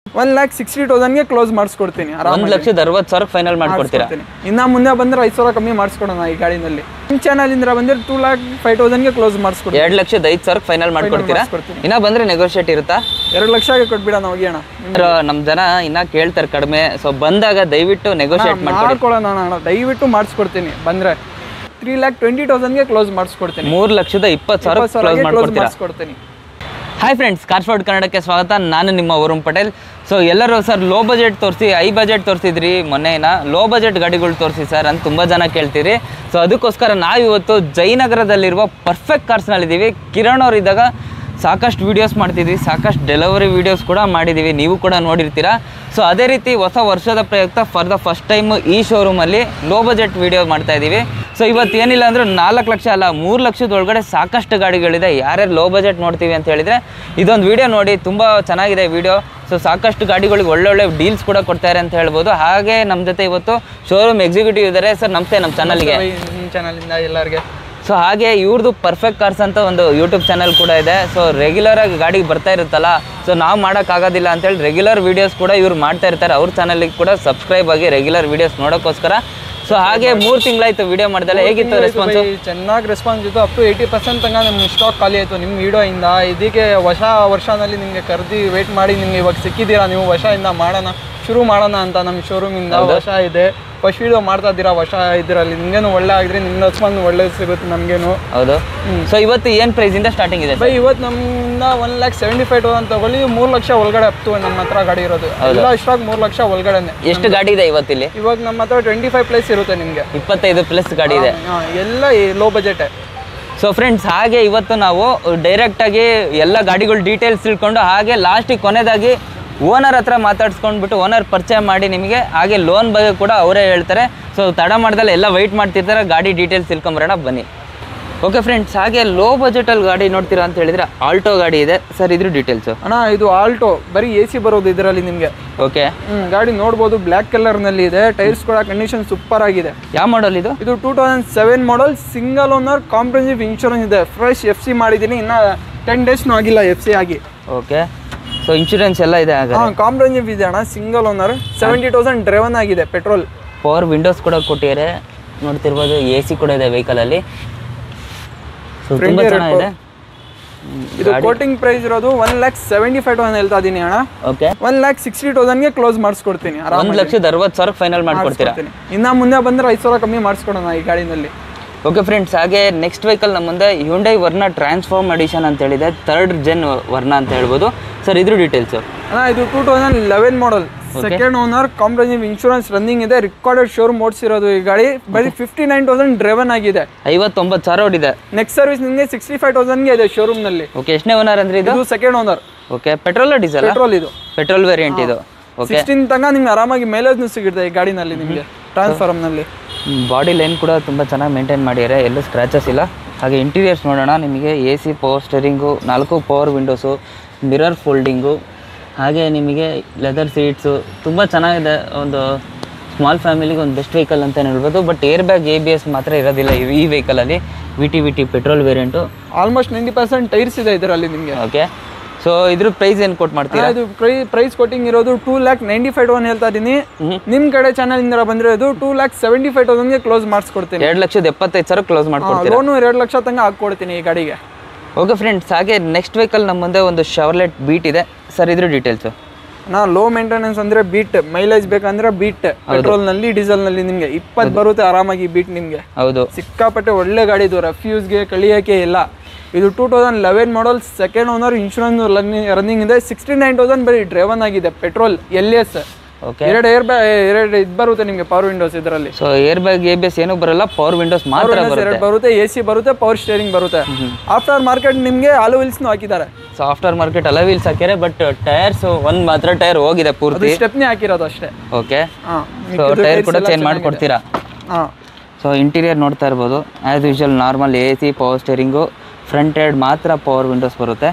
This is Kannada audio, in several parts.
ಒನ್ ಲ್ಯಾಕ್ ಸಿಕ್ಸ್ಟಿ ತೌಸಂಡ್ಗೆ ಕ್ಲೋಸ್ ಮಾಡಿಸ್ಕೊಡ್ತೀನಿ ಒಂದ್ ಆರಾಮಾಗಿ ಲಕ್ಷದ ಅರವತ್ತು ಸಾವಿರ ಫೈನಲ್ ಮಾಡ್ಕೊಡ್ತೀರಾ ಮಾಡಿಸ್ಕೊಡ್ತೀನಿ ಇನ್ನ ಮುಂದೆ ಬಂದ್ರೆ ಐದು ಸಾವಿರ ಕಮ್ಮಿ ಮಾಡಿಸ್ಕೊಡೋಣ ಈ ಗಾಡಿನಲ್ಲಿ ನಿಮ್ಮ ಚಾನಲಿಂದ ಬಂದ್ರೆ ಟೂ ಲ್ಯಾಕ್ ಫೈವ್ ತೌಸಂಡ್ಗೆ ಕ್ಲೋಸ್ ಮಾಡಿಸ್ಕೊಡ್ತೀನಿ ಎರಡ್ ಲಕ್ಷದ ಐದು ಸಾವಿರ ಫೈನಲ್ ಮಾಡ್ಕೊಡ್ತೀರಾ ಮಾಡಿಸ್ಕೊಡ್ತೀನಿ. ಇನ್ನ ಬಂದ್ರೆ ನೆಗೋಷಿಯೇಟ್ ಇರುತ್ತಾ ಎರಡು ಲಕ್ಷಗೆ ಕೊಟ್ಬಿಡೋಣ ಹೋಗಿ ಅಣ್ಣ ಸರ್, ನಮ್ ಜನ ಇನ್ನ ಕೇಳ್ತಾರೆ ಕಡಿಮೆ ಸೊ ಬಂದಾಗ ದಯವಿಟ್ಟು ನೆಗೋಷಿಯೇಟ್ ಮಾಡ್ಕೊಡಿ ಮಾಡ್ಕೊಳ್ಳೋಣ ಅಣ್ಣ ದಯವಿಟ್ಟು ಮಾಡಿಸ್ಕೊಡ್ತೀನಿ ಬಂದ್ರೆ ತ್ರೀ ಲ್ಯಾಕ್ ಟ್ವೆಂಟಿ ತೌಸಂಡ್ಗೆ ಕ್ಲೋಸ್ ಮಾಡಿಸ್ಕೊಡ್ತೀನಿ ಮೂರ್ ಲಕ್ಷದ ಇಪ್ಪತ್ತು ಸಾವಿರ ಇಪ್ಪತ್ತು ಕ್ಲೋಸ್ ಸಾವಿರಗೆ ಕ್ಲೋಸ್ ಮಾಡ್ಕೊಡ್ತೀರಾ ಮಾಡಿಸ್ಕೊಡ್ತೀನಿ ಹಾಯ್ ಫ್ರೆಂಡ್ಸ್ ಕಾರ್ಫೋರ್ಡ್ ಕನ್ನಡಕ್ಕೆ ಸ್ವಾಗತ ನಾನು ನಿಮ್ಮ ವರುಣ್ ಪಟೇಲ್ ಸೊ ಎಲ್ಲರೂ ಸರ್ ಲೋ ಬಜೆಟ್ ತೋರಿಸಿ ಐ ಬಜೆಟ್ ತೋರಿಸಿದ್ರಿ ಮೊನ್ನೆನ ಲೋ ಬಜೆಟ್ ಗಾಡಿಗಳು ತೋರಿಸಿ ಸರ್ ಅಂತ ತುಂಬ ಜನ ಕೇಳ್ತೀರಿ ಸೊ ಅದಕ್ಕೋಸ್ಕರ ನಾವು ಇವತ್ತು ಜಯನಗರದಲ್ಲಿರುವ ಪರ್ಫೆಕ್ಟ್ ಕಾರ್ಸ್ನಲ್ಲಿದ್ದೀವಿ ಕಿರಣ್ ಅವ್ರು ಇದ್ದಾಗ ಸಾಕಷ್ಟು ವೀಡಿಯೋಸ್ ಮಾಡ್ತಿದ್ವಿ ಸಾಕಷ್ಟು ಡೆಲಿವರಿ ವೀಡಿಯೋಸ್ ಕೂಡ ಮಾಡಿದ್ದೀವಿ ನೀವು ಕೂಡ ನೋಡಿರ್ತೀರಾ ಸೊ ಅದೇ ರೀತಿ ಹೊಸ ವರ್ಷದ ಪ್ರಯುಕ್ತ ಫಾರ್ ದ ಫಸ್ಟ್ ಟೈಮ್ ಈ ಶೋರೂಮಲ್ಲಿ ಲೋ ಬಜೆಟ್ ವೀಡಿಯೋ ಮಾಡ್ತಾ ಇದ್ದೀವಿ ಸೊ ಇವತ್ತು ಏನಿಲ್ಲ ಅಂದ್ರೆ ನಾಲ್ಕು ಲಕ್ಷ ಅಲ್ಲ ಮೂರು ಲಕ್ಷದ ಒಳಗಡೆ ಸಾಕಷ್ಟು ಗಾಡಿಗಳಿದೆ ಯಾರ್ಯಾರು ಲೋ ಬಜೆಟ್ ನೋಡ್ತೀವಿ ಅಂತ ಹೇಳಿದ್ರೆ ಇದೊಂದು ವಿಡಿಯೋ ನೋಡಿ ತುಂಬ ಚೆನ್ನಾಗಿದೆ ವಿಡಿಯೋ ಸೊ ಸಾಕಷ್ಟು ಗಾಡಿಗಳಿಗೆ ಒಳ್ಳೊಳ್ಳೆ ಡೀಲ್ಸ್ ಕೂಡ ಕೊಡ್ತಾರೆ ಅಂತ ಹೇಳ್ಬೋದು ಹಾಗೆ ನಮ್ಮ ಜೊತೆ ಇವತ್ತು ಶೋರೂಮ್ ಎಕ್ಸಿಕ್ಯೂಟಿವ್ ಇದ್ದಾರೆ ಸರ್ ನಮಸ್ತೆ ನಮ್ಮ ಚಾನಲ್ಗೆ ನಿಮ್ಮ ಚಾನಲಿಂದ ಎಲ್ಲರಿಗೆ ಸೊ ಹಾಗೆ ಇವ್ರದ್ದು ಪರ್ಫೆಕ್ಟ್ ಕಾರ್ಸ್ ಅಂತ ಒಂದು ಯೂಟ್ಯೂಬ್ ಚಾನಲ್ ಕೂಡ ಇದೆ ಸೊ ರೆಗ್ಯುಲರ್ ಆಗಿ ಗಾಡಿಗೆ ಬರ್ತಾ ಇರುತ್ತಲ್ಲ ಸೊ ನಾವು ಮಾಡೋಕ್ಕಾಗೋದಿಲ್ಲ ಅಂತೇಳಿ ರೆಗ್ಯುಲರ್ ವೀಡಿಯೋಸ್ ಕೂಡ ಇವ್ರು ಮಾಡ್ತಾ ಇರ್ತಾರೆ ಅವ್ರ ಚಾನಲ್ಗೆ ಕೂಡ ಸಬ್ಸ್ಕ್ರೈಬ್ ಆಗಿ ರೆಗ್ಯುಲರ್ ವೀಡಿಯೋಸ್ ನೋಡೋಕ್ಕೋಸ್ಕರ ಸೊ ಹಾಗೆ ಮೂರು ತಿಂಗಳಾಯ್ತು ವಿಡಿಯೋ ಮಾಡ್ದಲ್ಲ ಹೇಗಿತ್ತು ರೆಸ್ಪಾನ್ಸ್ ಚೆನ್ನಾಗಿ ರೆಸ್ಪಾನ್ಸ್ ಇತ್ತು ಅಪ್ ಟು ಏಯ್ಟಿ ಪರ್ಸೆಂಟ್ ತನಕ ನಮ್ಮ ಸ್ಟಾಕ್ ಖಾಲಿ ಆಯಿತು ನಿಮ್ಮ ವಿಡಿಯೋಯಿಂದ ಇದಕ್ಕೆ ಹೊಸ ವರ್ಷನಲ್ಲಿ ನಿಮಗೆ ಕರೆದಿ ವೇಟ್ ಮಾಡಿ ನಿಮ್ಗೆ ಇವಾಗ ಸಿಕ್ಕಿದ್ದೀರಾ ನೀವು ವರ್ಷದಿಂದ ಮಾಡೋಣ ಶುರು ಮಾಡೋಣ ಅಂತ ನಮ್ಮ ಶೋರೂಮಿಂದ ವರ್ಷ ಇದೆ ಫಸ್ಟ್ ವಿಡಿಯೋ ಮಾಡ್ತಾ ಇದ್ದೀರಾ ವರ್ಷ ಇದರಲ್ಲಿ ನಿಮಗೇನು ಒಳ್ಳೆ ಆಗಿದ್ರೆ ನಿಮ್ಮ ರೆಸ್ಪಾನ್ಸ್ ಒಳ್ಳೇದು ಸಿಗುತ್ತೆ ನಮಗೇನು ಹೌದು ಸೊ ಇವತ್ತು ಏನು ಪ್ರೈಸಿಂದ ಸ್ಟಾರ್ಟಿಂಗ್ ಇದೆ ಬೈ ಇವತ್ತು ನಮ್ಮಿಂದ one lakh seventy five thousand ತಗೊಳ್ಳಿ ಮೂರು ಲಕ್ಷ ಒಳಗಡೆ ಹತ್ತು ನಮ್ಮ ಹತ್ರ ಗಾಡಿ ಇರೋದು ಎಲ್ಲ ಸ್ಟಾಕ್ ಮೂರು ಲಕ್ಷ ಒಳಗಡೆನೆ ಎಷ್ಟು ಗಾಡಿ ಇದೆ ಇವತ್ತಿಲ್ಲಿ ಇವಾಗ ನಮ್ಮ ಹತ್ರ ಟ್ವೆಂಟಿ ಫೈವ್ ಪ್ಲೇಸ್ ಇರುತ್ತೆ ನಿಮಗೆ ಇಪ್ಪತ್ತೈದು ಪ್ಲಸ್ ಗಾಡಿ ಇದೆ ಎಲ್ಲ ಲೋ ಬಜೆಟೇ ಸೊ ಫ್ರೆಂಡ್ಸ್ ಹಾಗೆ ಇವತ್ತು ನಾವು ಡೈರೆಕ್ಟಾಗಿ ಎಲ್ಲ ಗಾಡಿಗಳ ಡೀಟೇಲ್ಸ್ ತಿಳ್ಕೊಂಡು ಹಾಗೆ ಲಾಸ್ಟಿಗೆ ಕೊನೆಯದಾಗಿ ಓನರ್ ಹತ್ರ ಮಾತಾಡ್ಸ್ಕೊಂಡ್ಬಿಟ್ಟು ಓನರ್ ಪರಿಚಯ ಮಾಡಿ ನಿಮಗೆ ಹಾಗೆ ಲೋನ್ ಬಗ್ಗೆ ಕೂಡ ಅವರೇ ಹೇಳ್ತಾರೆ ಸೊ ತಡ ಮಾಡ್ದಲ್ಲ ಎಲ್ಲ ವೆಯ್ಟ್ ಮಾಡ್ತಿರ್ತಾರೆ ಗಾಡಿ ಡೀಟೇಲ್ಸ್ ತಿಳ್ಕೊಂಬರೋಣ ಬನ್ನಿ ಓಕೆ ಫ್ರೆಂಡ್ಸ್ ಹಾಗೆ ಲೋ ಬಜೆಟಲ್ಲಿ ಗಾಡಿ ನೋಡ್ತೀರಾ ಅಂತ ಹೇಳಿದ್ರೆ ಆಲ್ಟೋ ಗಾಡಿ ಇದೆ ಸರ್ ಇದ್ರ ಡೀಟೇಲ್ಸು ಅಣ್ಣ ಇದು ಆಲ್ಟೋ ಬರೀ ಎ ಸಿ ಬರೋದು ಇದರಲ್ಲಿ ನಿಮಗೆ ಓಕೆ ಹ್ಮ್ ಗಾಡಿ ನೋಡ್ಬೋದು ಬ್ಲ್ಯಾಕ್ ಕಲರ್ ನಲ್ಲಿ ಇದೆ ಟೈರ್ಸ್ ಕೂಡ ಕಂಡೀಷನ್ ಸೂಪರ್ ಆಗಿದೆ ಯಾವ ಮಾಡಲ್ ಇದು ಇದು two thousand seven model single owner comprehensive insurance ಇದೆ ಫ್ರೆಶ್ ಎಫ್ ಸಿ ಮಾಡಿದ್ದೀನಿ ಇನ್ನ ಟೆನ್ ಡೇಸ್ನೂ ಆಗಿಲ್ಲ ಎಫ್ ಸಿ ಆಗಿ ಓಕೆ ಸೊ ಇನ್ಶೂರೆನ್ಸ್ ಎಲ್ಲ ಇದೆ ಹಾಗೆ ಹಾ ಕಾಂಪ್ರಹೆನ್ಸಿವ್ ಇದೆ ಅಣ್ಣ single owner seventy thousand driven ಆಗಿದೆ ಪೆಟ್ರೋಲ್ ಪವರ್ ವಿಂಡೋಸ್ ಕೂಡ ಕೊಟ್ಟಿದ್ದಾರೆ ನೋಡ್ತಿರ್ಬೋದು ಎ ಸಿ ಕೂಡ ಇದೆ ವೆಹಿಕಲಲ್ಲಿ ಸೊ ತುಂಬ ಚೆನ್ನಾಗಿದೆ ಇದು ಕೋಟಿಂಗ್ ಪ್ರೈಸ್ ಇರೋದು one lakh seventy five thousand ಹೇಳ್ತಾ ಇದೀನಿ ಅಣ್ಣ ಓಕೆ ಒನ್ ಲ್ಯಾಕ್ ಸಿಕ್ಸ್ಟಿ ತೌಸಂಡ್ಗೆ ಕ್ಲೋಸ್ ಮಾಡಿಸ್ಕೊಡ್ತೀನಿ ಆರಾಮ ಒಂದು ಲಕ್ಷದ ಅರವತ್ತು ಸಾವಿರ ಫೈನಲ್ ಮಾಡ್ಕೊಡ್ತೀರಾ ಇನ್ನ ಮುಂದೆ ಬಂದ್ರೆ ಐದು ಸಾವಿರ ಕಮ್ಮಿ ಮಾಡಿಸ್ಕೊಡೋಣ ಈ ಗಾಡಿನಲ್ಲಿ ಓಕೆ ಫ್ರೆಂಡ್ಸ್ ಹಾಗೆ ನೆಕ್ಸ್ಟ್ ವೆಹಿಕಲ್ ನಮ್ಮ ಮುಂದೆ ಹ್ಯುಂಡೈ ವರ್ನ ಟ್ರಾನ್ಸ್ಫಾರ್ಮ್ ಅಡಿಷನ್ ಅಂತ ಹೇಳಿದೆ ಥರ್ಡ್ ಜೆನ್ ವರ್ನ ಅಂತ ಹೇಳ್ಬೋದು ಸರ್ ಇದ್ರ ಡೀಟೇಲ್ಸು ಅಣ್ಣ ಇದು two thousand eleven model second owner comprehensive insurance running ಇದೆ ರಿಕಾರ್ಡೆಡ್ ಶೋರೂಮ್ ಓಡಿಸಿರೋದು ಈ ಗಾಡಿ ಬರೀ ಫಿಫ್ಟಿ ನೈನ್ ತೌಸಂಡ್ ಡ್ರೈವನ್ ಆಗಿದೆ ಐವತ್ತೊಂಬತ್ತು ಸಾವಿರ ಹೊಡಿದೆ ನೆಕ್ಸ್ಟ್ ಸರ್ವಿಸ್ ನಿಮಗೆ ಸಿಕ್ಸ್ಟಿ ಫೈವ್ ತೌಸಂಡ್ಗೆ ಇದೆ ಶೋರೂಮ್ನಲ್ಲಿ ಓಕೆ ಎಷ್ಟನೇ ಓನರ್ ಅಂದ್ರೆ ಇದು ಇದು second owner okay petrol diesel petrol ಇದು ಪೆಟ್ರೋಲ್ ವೇರಿಯಂಟ್ ಇದು ಓಕೆ ಸಿಕ್ಸ್ಟೀನ್ ತನಕ ನಿಮ್ಗೆ ಆರಾಮಾಗಿ ಮೈಲೇಜ್ನು ಸಿಗುತ್ತೆ ಈ ಗಾಡಿನಲ್ಲಿ ನಿಮಗೆ ಟ್ರಾನ್ಸ್ಫಾರ್ಮ್ನಲ್ಲಿ ಬಾಡಿ ಲೈನ್ ಕೂಡ ತುಂಬ ಚೆನ್ನಾಗಿ ಮೇಂಟೈನ್ ಮಾಡಿದ್ದಾರೆ ಎಲ್ಲೂ ಸ್ಕ್ರ್ಯಾಚಸ್ ಇಲ್ಲ ಹಾಗೆ ಇಂಟೀರಿಯರ್ಸ್ ನೋಡೋಣ ನಿಮಗೆ ಎ ಸಿ ಪವರ್ ಸ್ಟೇರಿಂಗು ನಾಲ್ಕು ಪವರ್ ವಿಂಡೋಸು ಮಿರರ್ ಫೋಲ್ಡಿಂಗು ಹಾಗೆ ನಿಮಗೆ ಲೆದರ್ ಸೀಟ್ಸು ತುಂಬ ಚೆನ್ನಾಗಿದೆ ಒಂದು ಸ್ಮಾಲ್ ಫ್ಯಾಮಿಲಿಗೆ ಒಂದು ಬೆಸ್ಟ್ ವೆಹಿಕಲ್ ಅಂತ ಹೇಳ್ಬೋದು but air bag A B S ಮಾತ್ರ ಇರೋದಿಲ್ಲ ಈ- ಈ ವೆಹಿಕಲಲ್ಲಿ V T V T petrol variant almost ninety percent tyres ಇದೆ ಇದರಲ್ಲಿ ನಿಮಗೆ ಓಕೆ ಸೊ ಇದ್ರ ಪ್ರೈಸ್ ಏನು ಕೊಟ್ಟು ಮಾಡ್ತೀರಾ ಇದು ಪ್ರೈಸ್ ಕೊಟ್ಟಿಂಗ್ ಇರೋದು two lakh ninety five thousand ಹೇಳ್ತಾ ಇದ್ದೀನಿ ನಿಮ್ಮ ಕಡೆ ಚಾನಲ್ ಇಂದ ಬಂದಿರೋದು ಟೂ ಲ್ಯಾಕ್ ಸೆವೆಂಟಿ ಫೈವ್ ತೌಸಂಡ್ಗೆ ಕ್ಲೋಸ್ ಮಾಡಿಸ್ಕೊಡ್ತೀನಿ ಎರಡು ಲಕ್ಷದ ಎಪ್ಪತ್ತೈದು ಸಾವಿರ ಕ್ಲೋಸ್ ಮಾಡ್ಕೊಡ್ತೀರಾ ಲೋನು ಎರಡು ಲಕ್ಷ ತನಕ ಹಾಕ್ಕೊಡ್ತೀನಿ ಈ ಗಾಡಿಗೆ ಓಕೆ ಫ್ರೆಂಡ್ಸ್ ಹಾಗೆ ನೆಕ್ಸ್ಟ್ ವೆಹಿಕಲ್ ನಮ್ಮ ಮುಂದೆ ಒಂದು ಶವರ್ಲೆಟ್ ಬೀಟ್ ಇದೆ ಸರ್ ಇದ್ರ ಡೀಟೇಲ್ಸು ನಾ ಲೋ ಮೇಂಟೆನೆನ್ಸ್ ಅಂದ್ರೆ ಬೀಟ್ ಮೈಲೇಜ್ ಬೇಕಂದ್ರೆ ಬೀಟ್ ಪೆಟ್ರೋಲ್ ನಲ್ಲಿ ಡೀಸೆಲ್ ನಲ್ಲಿ ನಿಮ್ಗೆ ಇಪ್ಪತ್ತು ಬರುತ್ತೆ ಆರಾಮಾಗಿ ಬೀಟ್ ನಿಮ್ಗೆ ಹೌದು ಸಿಕ್ಕಾಪಟ್ಟೆ ಒಳ್ಳೆ ಗಾಡಿ ಇದು ರೆಫ್ಯೂಸ್ಗೆ ಕಳಿಯೋಕೆ ಇಲ್ಲ ಇದು two thousand eleven model second owner insurance running ಇದೆ ಸಿಕ್ಸ್ಟಿ ನೈನ್ ತೌಸಂಡ್ ಬರೀ ಡ್ರೈವನ್ ಆಗಿದೆ ಪೆಟ್ರೋಲ್ ಎಲ್ ಎಸ್ ಓಕೆ ಎರಡು ಏರ್ ಬ್ಯಾ ಎರಡು ಇದು ಬರುತ್ತೆ ನಿಮಗೆ ಪವರ್ ವಿಂಡೋಸ್ ಇದರಲ್ಲಿ so air bag A B S ಏನೂ ಬರಲ್ಲ ಪವರ್ ವಿಂಡೋಸ್ ಮಾತ್ರ ಬರುತ್ತೆ ಎರಡು ಬರುತ್ತೆ ಎ ಸಿ ಬರುತ್ತೆ ಪವರ್ ಸ್ಟೇರಿಂಗ್ ಬರುತ್ತೆ ಆಫ್ಟರ್ ಮಾರ್ಕೆಟ್ ನಿಮಗೆ ಆಲು ವಿಲ್ಸ್ನು ಹಾಕಿದ್ದಾರೆ so after market alloy wheels ಹಾಕ್ಯಾರೆ ಬಟ್ ಟೈರ್ಸ್ ಒಂದು ಮಾತ್ರ ಟೈರ್ ಹೋಗಿದೆ ಅದು ಪೂರ್ತಿ ಸ್ಟೆಪ್ನಿ ಹಾಕಿರೋದು ಅಷ್ಟೇ ಓಕೆ ಹಾಂ ಸೊ ಟೈರ್ ಕೂಡ ಚೇಂಜ್ ಮಾಡಿಕೊಡ್ತೀರಾ ಹಾಂ ಸೊ ಇಂಟೀರಿಯರ್ ನೋಡ್ತಾ ಇರ್ಬೋದು as usual normal A C power steering front ಎರಡ್ ಮಾತ್ರ ಪವರ್ ವಿಂಡೋಸ್ ಬರುತ್ತೆ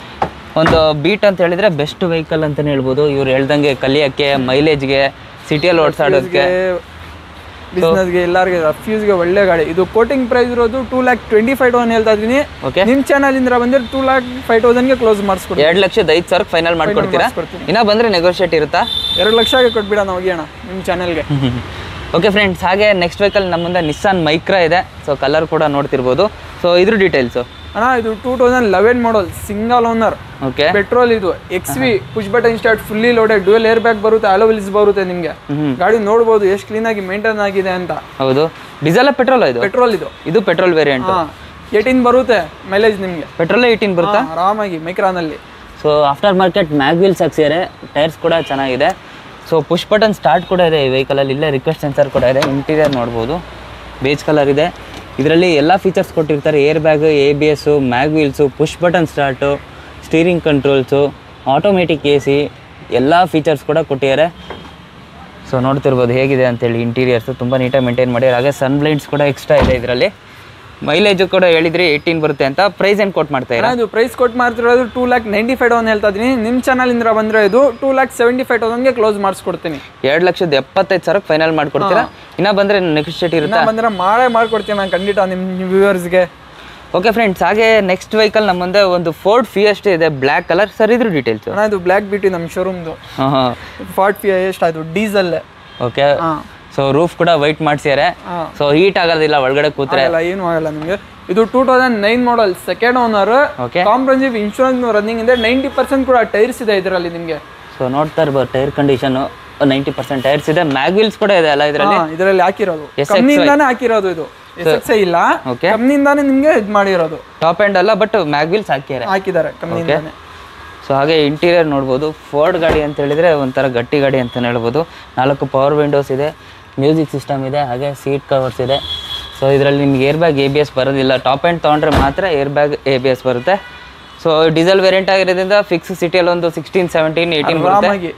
ಒಂದು ಬೀಟ್ ಅಂತ ಹೇಳಿದ್ರೆ ಬೆಸ್ಟ್ ವೆಹಿಕಲ್ ಅಂತಲೇ ಹೇಳ್ಬೋದು ಇವ್ರು ಹೇಳ್ದಂಗೆ ಕಲಿಯೋಕ್ಕೆ ಮೈಲೇಜ್ಗೆ ಸಿಟಿಯಲ್ಲಿ ಓಡಿಸಾಡೋದಕ್ಕೆ ಬಿಸ್ನೆಸ್ಗೆ ಎಲ್ಲರಿಗೆ ರಫ್ಯೂಸ್ಗೆ ಒಳ್ಳೆ ಗಾಡಿ ಇದು ಕೋಟಿಂಗ್ ಪ್ರೈಸ್ ಇರೋದು two lakh twenty five thousand ಹೇಳ್ತಾ ಇದೀನಿ ಓಕೆ ನಿಮ್ಮ ಚಾನಲಿಂದ ಬಂದ್ರೆ ಟೂ ಲ್ಯಾಕ್ ಫೈವ್ ತೌಸಂಡ್ಗೆ ಕ್ಲೋಸ್ ಮಾಡಿಸ್ಕೊಡಿ ಎರಡು ಲಕ್ಷದ ಐದು ಸಾವಿರ ಫೈನಲ್ ಮಾಡ್ಕೊಡ್ತೀರಾ ಮಾಡಿಸ್ಕೊಡ್ತೀನಿ ಇನ್ನ ಬಂದ್ರೆ ನೆಗೋಷಿಯೇಟ್ ಇರುತ್ತಾ ಎರಡು ಲಕ್ಷಗೆ ಕೊಟ್ಬಿಡೋಣ ಹೋಗಿಯೋಣ ನಿಮ್ಮ ಚಾನಲ್ಗೆ ಓಕೆ ಫ್ರೆಂಡ್ಸ್ ಹಾಗೆ ನೆಕ್ಸ್ಟ್ ವೆಹಿಕಲ್ ನಮ್ಮ ಮುಂದೆ ನಿಸ್ಸಾನ್ ಮೈಕ್ರಾ ಇದೆ ಸೊ ಕಲರ್ ಕೂಡ ನೋಡ್ತಿರ್ಬೋದು ಸೊ ಇದ್ರ ಡೀಟೇಲ್ಸು ಅಣ್ಣ ಇದು two thousand eleven model single owner okay petrol ಇದು X V push button start fully loaded dual air bag ಬರುತ್ತೆ ಅಲೋವಿಲ್ಸ್ ಬರುತ್ತೆ ನಿಮಗೆ ಹ್ಮ್. ಗಾಡಿ ನೋಡ್ಬೋದು ಎಷ್ಟು ಕ್ಲೀನ್ ಆಗಿ ಮೇಂಟೈನ್ ಆಗಿದೆ ಅಂತ ಹೌದು ಡೀಸೆಲ್ ಪೆಟ್ರೋಲ್ ಇದು ಪೆಟ್ರೋಲ್ ಇದು ಇದು ಪೆಟ್ರೋಲ್ ವೇರಿಯಂಟ್ ಹಾ ಏಯ್ಟೀನ್ ಬರುತ್ತೆ ಮೈಲೇಜ್ ನಿಮಗೆ ಪೆಟ್ರೋಲ್ ಏಯ್ಟೀನ್ ಬರುತ್ತಾ ಆರಾಮಾಗಿ ಮೈಕ್ರಾನಲ್ಲಿ ಸೊ ಆಫ್ಟರ್ ಮಾರ್ಕೆಟ್ ಮ್ಯಾಗ್ವಿಲ್ಸ್ ಹಾಕ್ಸಿದ್ದಾರೆ ಟೈರ್ಸ್ ಕೂಡ ಚೆನ್ನಾಗಿದೆ ಸೊ ಪುಷ್ ಬಟನ್ ಸ್ಟಾರ್ಟ್ ಕೂಡ ಇದೆ ಈ ವೆಹಿಕಲಲ್ಲಿ ಇಲ್ಲೇ ರಿಕ್ವೆಸ್ಟ್ ಸೆನ್ಸರ್ ಕೂಡ ಇದೆ ಇಂಟೀರಿಯರ್ ನೋಡ್ಬೋದು ಬೇಜ್ ಕಲರ್ ಇದೆ ಇದರಲ್ಲಿ ಎಲ್ಲ ಫೀಚರ್ಸ್ ಕೊಟ್ಟಿರ್ತಾರೆ air bag A B S mag wheels push button start steering controls automatic A C ಎಲ್ಲ ಫೀಚರ್ಸ್ ಕೂಡ ಕೊಟ್ಟಿದ್ದಾರೆ ಸೊ ನೋಡ್ತಿರ್ಬೋದು ಹೇಗಿದೆ ಅಂತೇಳಿ ಇಂಟೀರಿಯರ್ಸು ತುಂಬ ನೀಟಾಗಿ ಮೇಂಟೈನ್ ಮಾಡಿದ್ದಾರೆ ಹಾಗೆ ಸನ್ ಬ್ಲೈಂಡ್ಸ್ ಕೂಡ ಎಕ್ಸ್ಟ್ರಾ ಇದೆ ಇದರಲ್ಲಿ ಮೈಲೇಜು ಕೂಡ ಹೇಳಿದ್ರಿ ಏಯ್ಟೀನ್ ಬರುತ್ತೆ ಅಂತ ಪ್ರೈಸ್ ಏನು ಕೊಟ್ಟು ಮಾಡ್ತಾ ಇದ್ದೀರಾ ಇದು ಪ್ರೈಸ್ ಕೊಟ್ಟು ಮಾಡ್ತಿರೋದು two lakh ninety five thousand ಹೇಳ್ತಾ ಇದೀನಿ ನಿಮ್ಮ ಚಾನಲಿಂದ ಬಂದರೆ ಇದು ಟೂ ಲ್ಯಾಕ್ ಸೆವೆಂಟಿ ಫೈವ್ ತೌಸಂಡ್ಗೆ ಕ್ಲೋಸ್ ಮಾಡಿಸ್ಕೊಡ್ತೀನಿ ಎರಡು ಲಕ್ಷದ ಎಪ್ಪತ್ತೈದು ಸಾವಿರಕ್ಕೆ ಫೈನಲ್ ಮಾಡ್ಕೊಡ್ತೀರಾ ಇನ್ನ ಬಂದ್ರೆ ನೆಗೋಷಿಯೇಟ್ ಇರುತ್ತೆ ಇನ್ನ ಬಂದರೆ ಮಾಡೇ ಮಾಡ್ಕೊಡ್ತೀನಿ ನಾನು ಖಂಡಿತ ನಿಮ್ಮ ವ್ಯೂವರ್ಸ್ಗೆ ಓಕೆ ಫ್ರೆಂಡ್ಸ್ ಹಾಗೆ ನೆಕ್ಸ್ಟ್ ವೆಹಿಕಲ್ ನಮ್ಮ ಮುಂದೆ ಒಂದು ಫೋರ್ಡ್ ಫಿಯಸ್ಟ್ ಇದೆ ಬ್ಲ್ಯಾಕ್ ಕಲರ್ ಸರ್ ಇದ್ರ ಡೀಟೇಲ್ಸ್ ಅಣ್ಣ ಇದು ಬ್ಲ್ಯಾಕ್ ಬ್ಯೂಟಿ ನಮ್ಮ ಶೋರೂಮ್ದು ಹಾಂ ಫಾರ್ಟ್ ಫಿ ಎಷ್ಟಾಯ್ತು ಡೀಸೆಲ್ ಓಕೆ ಹಾಂ ಸೊ ರೂಫ್ ಕೂಡ ವೈಟ್ ಮಾಡ್ಸಿದ್ದಾರೆ ಹಾಂ ಸೊ ಹೀಟ್ ಆಗೋದಿಲ್ಲ ಒಳಗಡೆ ಕೂತ್ರೆ ಆಗಲ್ಲ ಏನು ಆಗಲ್ಲ ನಿಮಗೆ ಇದು two thousand nine model second owner okay comprehensive insurance running ಇದೆ ನೈಂಟಿ ಪರ್ಸೆಂಟ್ ಕೂಡ ಟೈರ್ಸ್ ಇದೆ ಇದರಲ್ಲಿ ನಿಮಗೆ ಸೊ ನೋಡ್ತಾ ಇರ್ಬೋದು tyre condition ninety percent tyres ಇದೆ ಮ್ಯಾಗ್ವಿಲ್ಸ್ ಕೂಡ ಇದೆ ಅಲ್ಲ ಇದರಲ್ಲಿ ಇದರಲ್ಲಿ ಹಾಕಿರೋದು SXI. ಕಂಪ್ನಿಯಿಂದಾನೇ ಹಾಕಿರೋದು ಇದು ಎಸ್ ಎಕ್ಸ್ ಇಲ್ಲ Okay. ಕಂಪ್ನಿಯಿಂದಾನೇ ನಿಮಗೆ ಇದು ಮಾಡಿರೋದು ಟಾಪ್ ಎಂಡ್ ಅಲ್ಲ ಬಟ್ ಮ್ಯಾಗ್ವಿಲ್ಸ್ ಹಾಕಿದ್ದಾರೆ ಹಾಕಿದ್ದಾರೆ ಕಂಪ್ನಿಯಿಂದಾನೆ ಸೊ ಹಾಗೆ ಇಂಟೀರಿಯರ್ ನೋಡ್ಬೋದು ಫೋರ್ಡ್ ಗಾಡಿ ಅಂತ ಹೇಳಿದ್ರೆ ಒಂಥರ ಗಟ್ಟಿ ಗಾಡಿ ಅಂತಲೇ ಹೇಳ್ಬೋದು ನಾಲ್ಕು ಪವರ್ ವಿಂಡೋಸ್ ಇದೆ ಮ್ಯೂಸಿಕ್ ಸಿಸ್ಟಮ್ ಇದೆ ಹಾಗೆ ಸೀಟ್ ಕವರ್ಸ್ ಇದೆ ಸೊ ಇದರಲ್ಲಿ ನಿಮ್ಗೆ air bag A B S ಬರೋದಿಲ್ಲ ಟಾಪ್ ಎಂಡ್ ತೊಗೊಂಡ್ರೆ ಮಾತ್ರ air bag A B S ಬರುತ್ತೆ ಸೊ ಡೀಸೆಲ್ ವೇರಿಯಂಟ್ ಆಗಿರೋದ್ರಿಂದ ಫಿಕ್ಸ್ ಸಿಟಿಯಲ್ಲಿ ಒಂದು ಸಿಕ್ಸ್ಟೀನ್ ಸೆವೆಂಟೀನ್ ಏಯ್ಟೀನ್ ಬರುತ್ತೆ ಆರಾಮಾಗಿ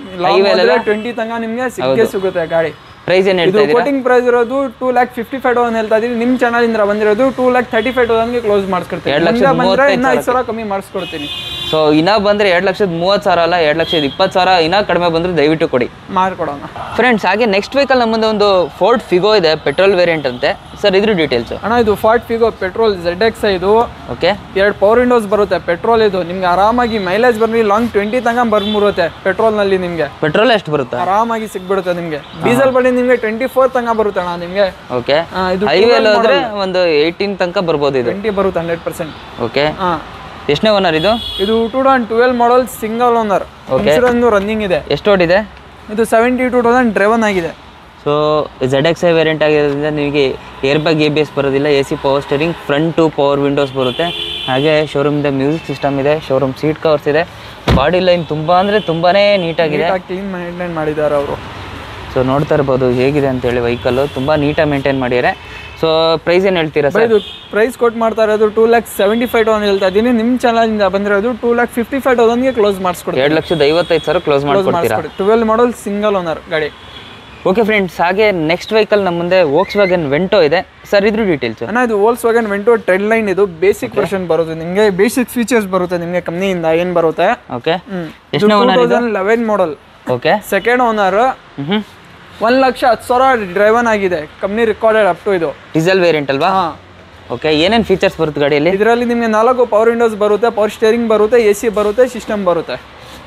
ಟ್ವೆಂಟಿ ತನಕ ನಿಮಗೆ ಸಿಕ್ಕೇ ಸಿಗುತ್ತೆ ಗಾಡಿ ಪ್ರೈಸ್ ಏನು ಇದು ಹೇಳ್ತಾ ಇದ್ದೀರಾ ಕೋಟಿಂಗ್ ಪ್ರೈಸ್ ಇರೋದು two lakh fifty five thousand ಹೇಳ್ತಾ ಇದೀನಿ ನಿಮ್ಮ ಚಾನಲಿಂದ ಬಂದಿರೋದು ಟೂ ಲ್ಯಾಕ್ ತರ್ಟಿ ಫೈವ್ ತೌಸಂಡ್ಗೆ ಕ್ಲೋಸ್ ಮಾಡಿಸ್ಕೊಡ್ತೀನಿ ಎರಡ್ ಲಕ್ಷದ ಮುಂದೆ ಬಂದ್ರೆ ಮೂವತ್ತೈದು ಇನ್ನೂ ಐದು ಸಾವಿರ ಕಮ್ಮಿ ಮಾಡಿಸ್ಕೊಡ್ತೀನಿ ಸೊ ಇನ್ನ ಬಂದರೆ ಎರಡು ಲಕ್ಷದ ಮೂವತ್ತು ಸಾವಿರ ಅಲ್ಲ ಎರಡು ಲಕ್ಷದ ಇಪ್ಪತ್ತು ಸಾವಿರ ಇನ್ನೂ ಕಡಿಮೆ ಬಂದರೆ ದಯವಿಟ್ಟು ಕೊಡಿ ಮಾಡ್ಕೊಡೋಣ ಫ್ರೆಂಡ್ಸ್ ಹಾಗೆ ನೆಕ್ಸ್ಟ್ ವೆಹಿಕಲ್ ನಮ್ಮ ಮುಂದೆ ಒಂದು ಫೋರ್ಡ್ ಫಿಗೋ ಇದೆ ಪೆಟ್ರೋಲ್ ವೇರಿಯಂಟ್ ಅಂತೆ ಸರ್ ಇದ್ರ ಡೀಟೇಲ್ಸು ಅಣ್ಣ ಇದು Ford Figo petrol Z X ಇದು ಓಕೆ ಎರಡು ಪವರ್ ವಿಂಡೋಸ್ ಬರುತ್ತೆ ಪೆಟ್ರೋಲ್ ಇದು ನಿಮ್ಗೆ ಆರಾಮಾಗಿ ಮೈಲೇಜ್ ಬರಲಿ ಲಾಂಗ್ ಟ್ವೆಂಟಿ ತನಕ ಬರ್ಬಿಡುತ್ತೆ ಪೆಟ್ರೋಲ್ನಲ್ಲಿ ನಿಮಗೆ ಪೆಟ್ರೋಲ್ ಎಷ್ಟು ಬರುತ್ತೆ ಆರಾಮಾಗಿ ಸಿಕ್ಬಿಡುತ್ತೆ ನಿಮಗೆ ಡೀಸೆಲ್ ಬಡಿ ನಿಮಗೆ ಟ್ವೆಂಟಿ ಫೋರ್ ತನಕ ಬರುತ್ತೆ ಅಣ್ಣ ನಿಮಗೆ ಓಕೆ ಇದು ಹೈವೇಲಿ ಹೋದ್ರೆ ಒಂದು ಏಯ್ಟೀನ್ ತನಕ ಬರ್ಬೋದು ಇದು ಟ್ವೆಂಟಿ ಬರುತ್ತೆ ಹಂಡ್ರೆಡ್ ಪರ್ಸೆಂಟ್ ಓಕೆ ಹಾಂ ಎಷ್ಟನೇ ಓನರ್ ಇದು ಇದು two thousand twelve model single owner insurance running ಇದೆ ಎಷ್ಟು ಓಡಿದೆ ಇದು ಸೆವೆಂಟಿ ಟೂ ತೌಸಂಡ್ ಡ್ರೆವನ್ ಆಗಿದೆ so Z X I variant ಆಗಿರೋದ್ರಿಂದ ನಿಮಗೆ air bag A B S ಬರೋದಿಲ್ಲ A C power steering front two power windows ಬರುತ್ತೆ ಹಾಗೆ ಶೋರೂಮ್ದ ಮ್ಯೂಸಿಕ್ ಸಿಸ್ಟಮ್ ಇದೆ ಶೋರೂಮ್ ಸೀಟ್ ಕವರ್ಸ್ ಇದೆ ಬಾಡಿ ಲೈನ್ ತುಂಬ ಅಂದರೆ ತುಂಬಾ ನೀಟಾಗಿದೆ ಕ್ಲೀನ್ ಮೇಂಟೈನ್ ಮಾಡಿದ್ದಾರೆ ಅವರು ಸೊ ನೋಡ್ತಾ ಇರ್ಬೋದು ಹೇಗಿದೆ ಅಂತೇಳಿ ವೆಹಿಕಲ್ಲು ತುಂಬ ನೀಟಾಗಿ ಮೇಂಟೈನ್ ಮಾಡಿದ್ದಾರೆ ಸೊ ಪ್ರೈಸ್ ಏನು ಹೇಳ್ತೀರಾ ಸರ್ ಇದು ಪ್ರೈಸ್ ಕೊಟ್ಟು ಮಾಡ್ತಾ ಇರೋದು two lakh seventy five thousand ಹೇಳ್ತಾ ಇದ್ದೀನಿ ನಿಮ್ಮ ಚಾನಲಿಂದ ಬಂದಿರೋದು ಟೂ ಲ್ಯಾಕ್ ಫಿಫ್ಟಿ ಫೈವ್ ತೌಸಂಡ್ಗೆ ಕ್ಲೋಸ್ ಮಾಡಿಸ್ಕೊಡ್ತೀನಿ ಎರಡು ಲಕ್ಷದ ಐವತ್ತೈದು ಸಾವಿರ ಕ್ಲೋಸ್ ಮಾಡ್ಕೊಡ್ತೀರಾ ಟ್ವೆಲ್ ಮಾಡಲ್ ಸಿಂಗಲ್ ಓನರ್ ಗಾಡಿ ಓಕೆ ಫ್ರೆಂಡ್ಸ್ ಹಾಗೆ ನೆಕ್ಸ್ಟ್ ವೆಹಿಕಲ್ ನಮ್ಮ ಮುಂದೆ ವೋಕ್ಸ್ ವ್ಯಾಗನ್ ವೆಂಟೋ ಇದೆ ಸರ್ ಇದ್ರ ಡೀಟೇಲ್ಸು ಅಣ್ಣ ಇದು Volkswagen Vento Trendline ಇದು ಬೇಸಿಕ್ ವರ್ಷನ್ ಬರುತ್ತೆ ನಿಮಗೆ ಬೇಸಿಕ್ ಫೀಚರ್ಸ್ ಬರುತ್ತೆ ನಿಮಗೆ ಕಂಪ್ನಿಯಿಂದ ಏನು ಬರುತ್ತೆ ಓಕೆ ಹ್ಮ್ ಎಷ್ಟನೇ ಓನರ್ ಇದು eleven model okay second owner ಹ್ಞೂ ಒಂದು ಲಕ್ಷ ಹತ್ತು ಸಾವಿರ ಡ್ರೈವನ್ ಆಗಿದೆ ಕಂಪ್ನಿ ರಿಕಾರ್ಡೆಡ್ ಅಪ್ ಟು ಇದು ಡೀಸೆಲ್ ವೇರಿಯಂಟ್ ಅಲ್ವಾ ಹಾಂ ಓಕೆ ಏನೇನು ಫೀಚರ್ಸ್ ಬರುತ್ತೆ ಗಾಡಿಯಲ್ಲಿ ಇದರಲ್ಲಿ ನಿಮಗೆ ನಾಲ್ಕು ಪವರ್ ವಿಂಡೋಸ್ ಬರುತ್ತೆ ಪವರ್ ಸ್ಟೇರಿಂಗ್ ಬರುತ್ತೆ ಎ ಸಿ ಬರುತ್ತೆ ಸಿಸ್ಟಮ್ ಬರುತ್ತೆ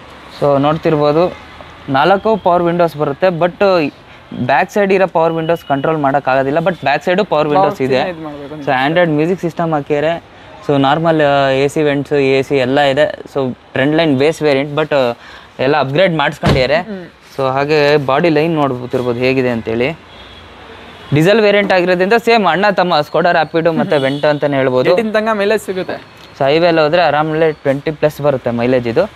ಸೊ ನೋಡ್ತಿರ್ಬೋದು ನಾಲ್ಕು ಪವರ್ ವಿಂಡೋಸ್ ಬರುತ್ತೆ ಬಟ್ ಬ್ಯಾಕ್ ಸೈಡ್ ಇರೋ ಪವರ್ ವಿಂಡೋಸ್ ಕಂಟ್ರೋಲ್ ಮಾಡೋಕ್ಕಾಗೋದಿಲ್ಲ but back side power windows ಇದೆ ಇದು ಮಾಡಬೇಕು ಸೊ ಆ್ಯಂಡ್ರಾಯ್ಡ್ ಮ್ಯೂಸಿಕ್ ಸಿಸ್ಟಮ್ ಹಾಕಿದ್ದಾರೆ so normal A C vents A C ಎಲ್ಲ ಇದೆ so Trendline base variant but ಎಲ್ಲ ಅಪ್ಗ್ರೇಡ್ ಮಾಡಿಸ್ಕೊಂಡಿದ್ದಾರೆ ಸೊ ಹಾಗೆ ಬಾಡಿ ಲೈನ್ ನೋಡ್ಬೋತಿರ್ಬೋದು ಹೇಗಿದೆ ಅಂತೇಳಿ ಡೀಸೆಲ್ ವೇರಿಯಂಟ್ ಆಗಿರೋದ್ರಿಂದ ಸೇಮ್ ಅಣ್ಣ ತಮ್ಮ ಸ್ಕೋಡಾ ರ್ಯಾಪಿಡು ಮತ್ತು ವೆಂಟ್ ಅಂತಲೇ ಹೇಳ್ಬೋದು ಏಟಿನ್ ತನಕ ಮೇಲೆ ಸಿಗುತ್ತೆ ಸೊ ಹೈವೇಲಿ ಹೋದರೆ ಆರಾಮಲ್ಲೇ ಟ್ವೆಂಟಿ ಪ್ಲಸ್ ಬರುತ್ತೆ ಮೈಲೇಜ್ ಇದು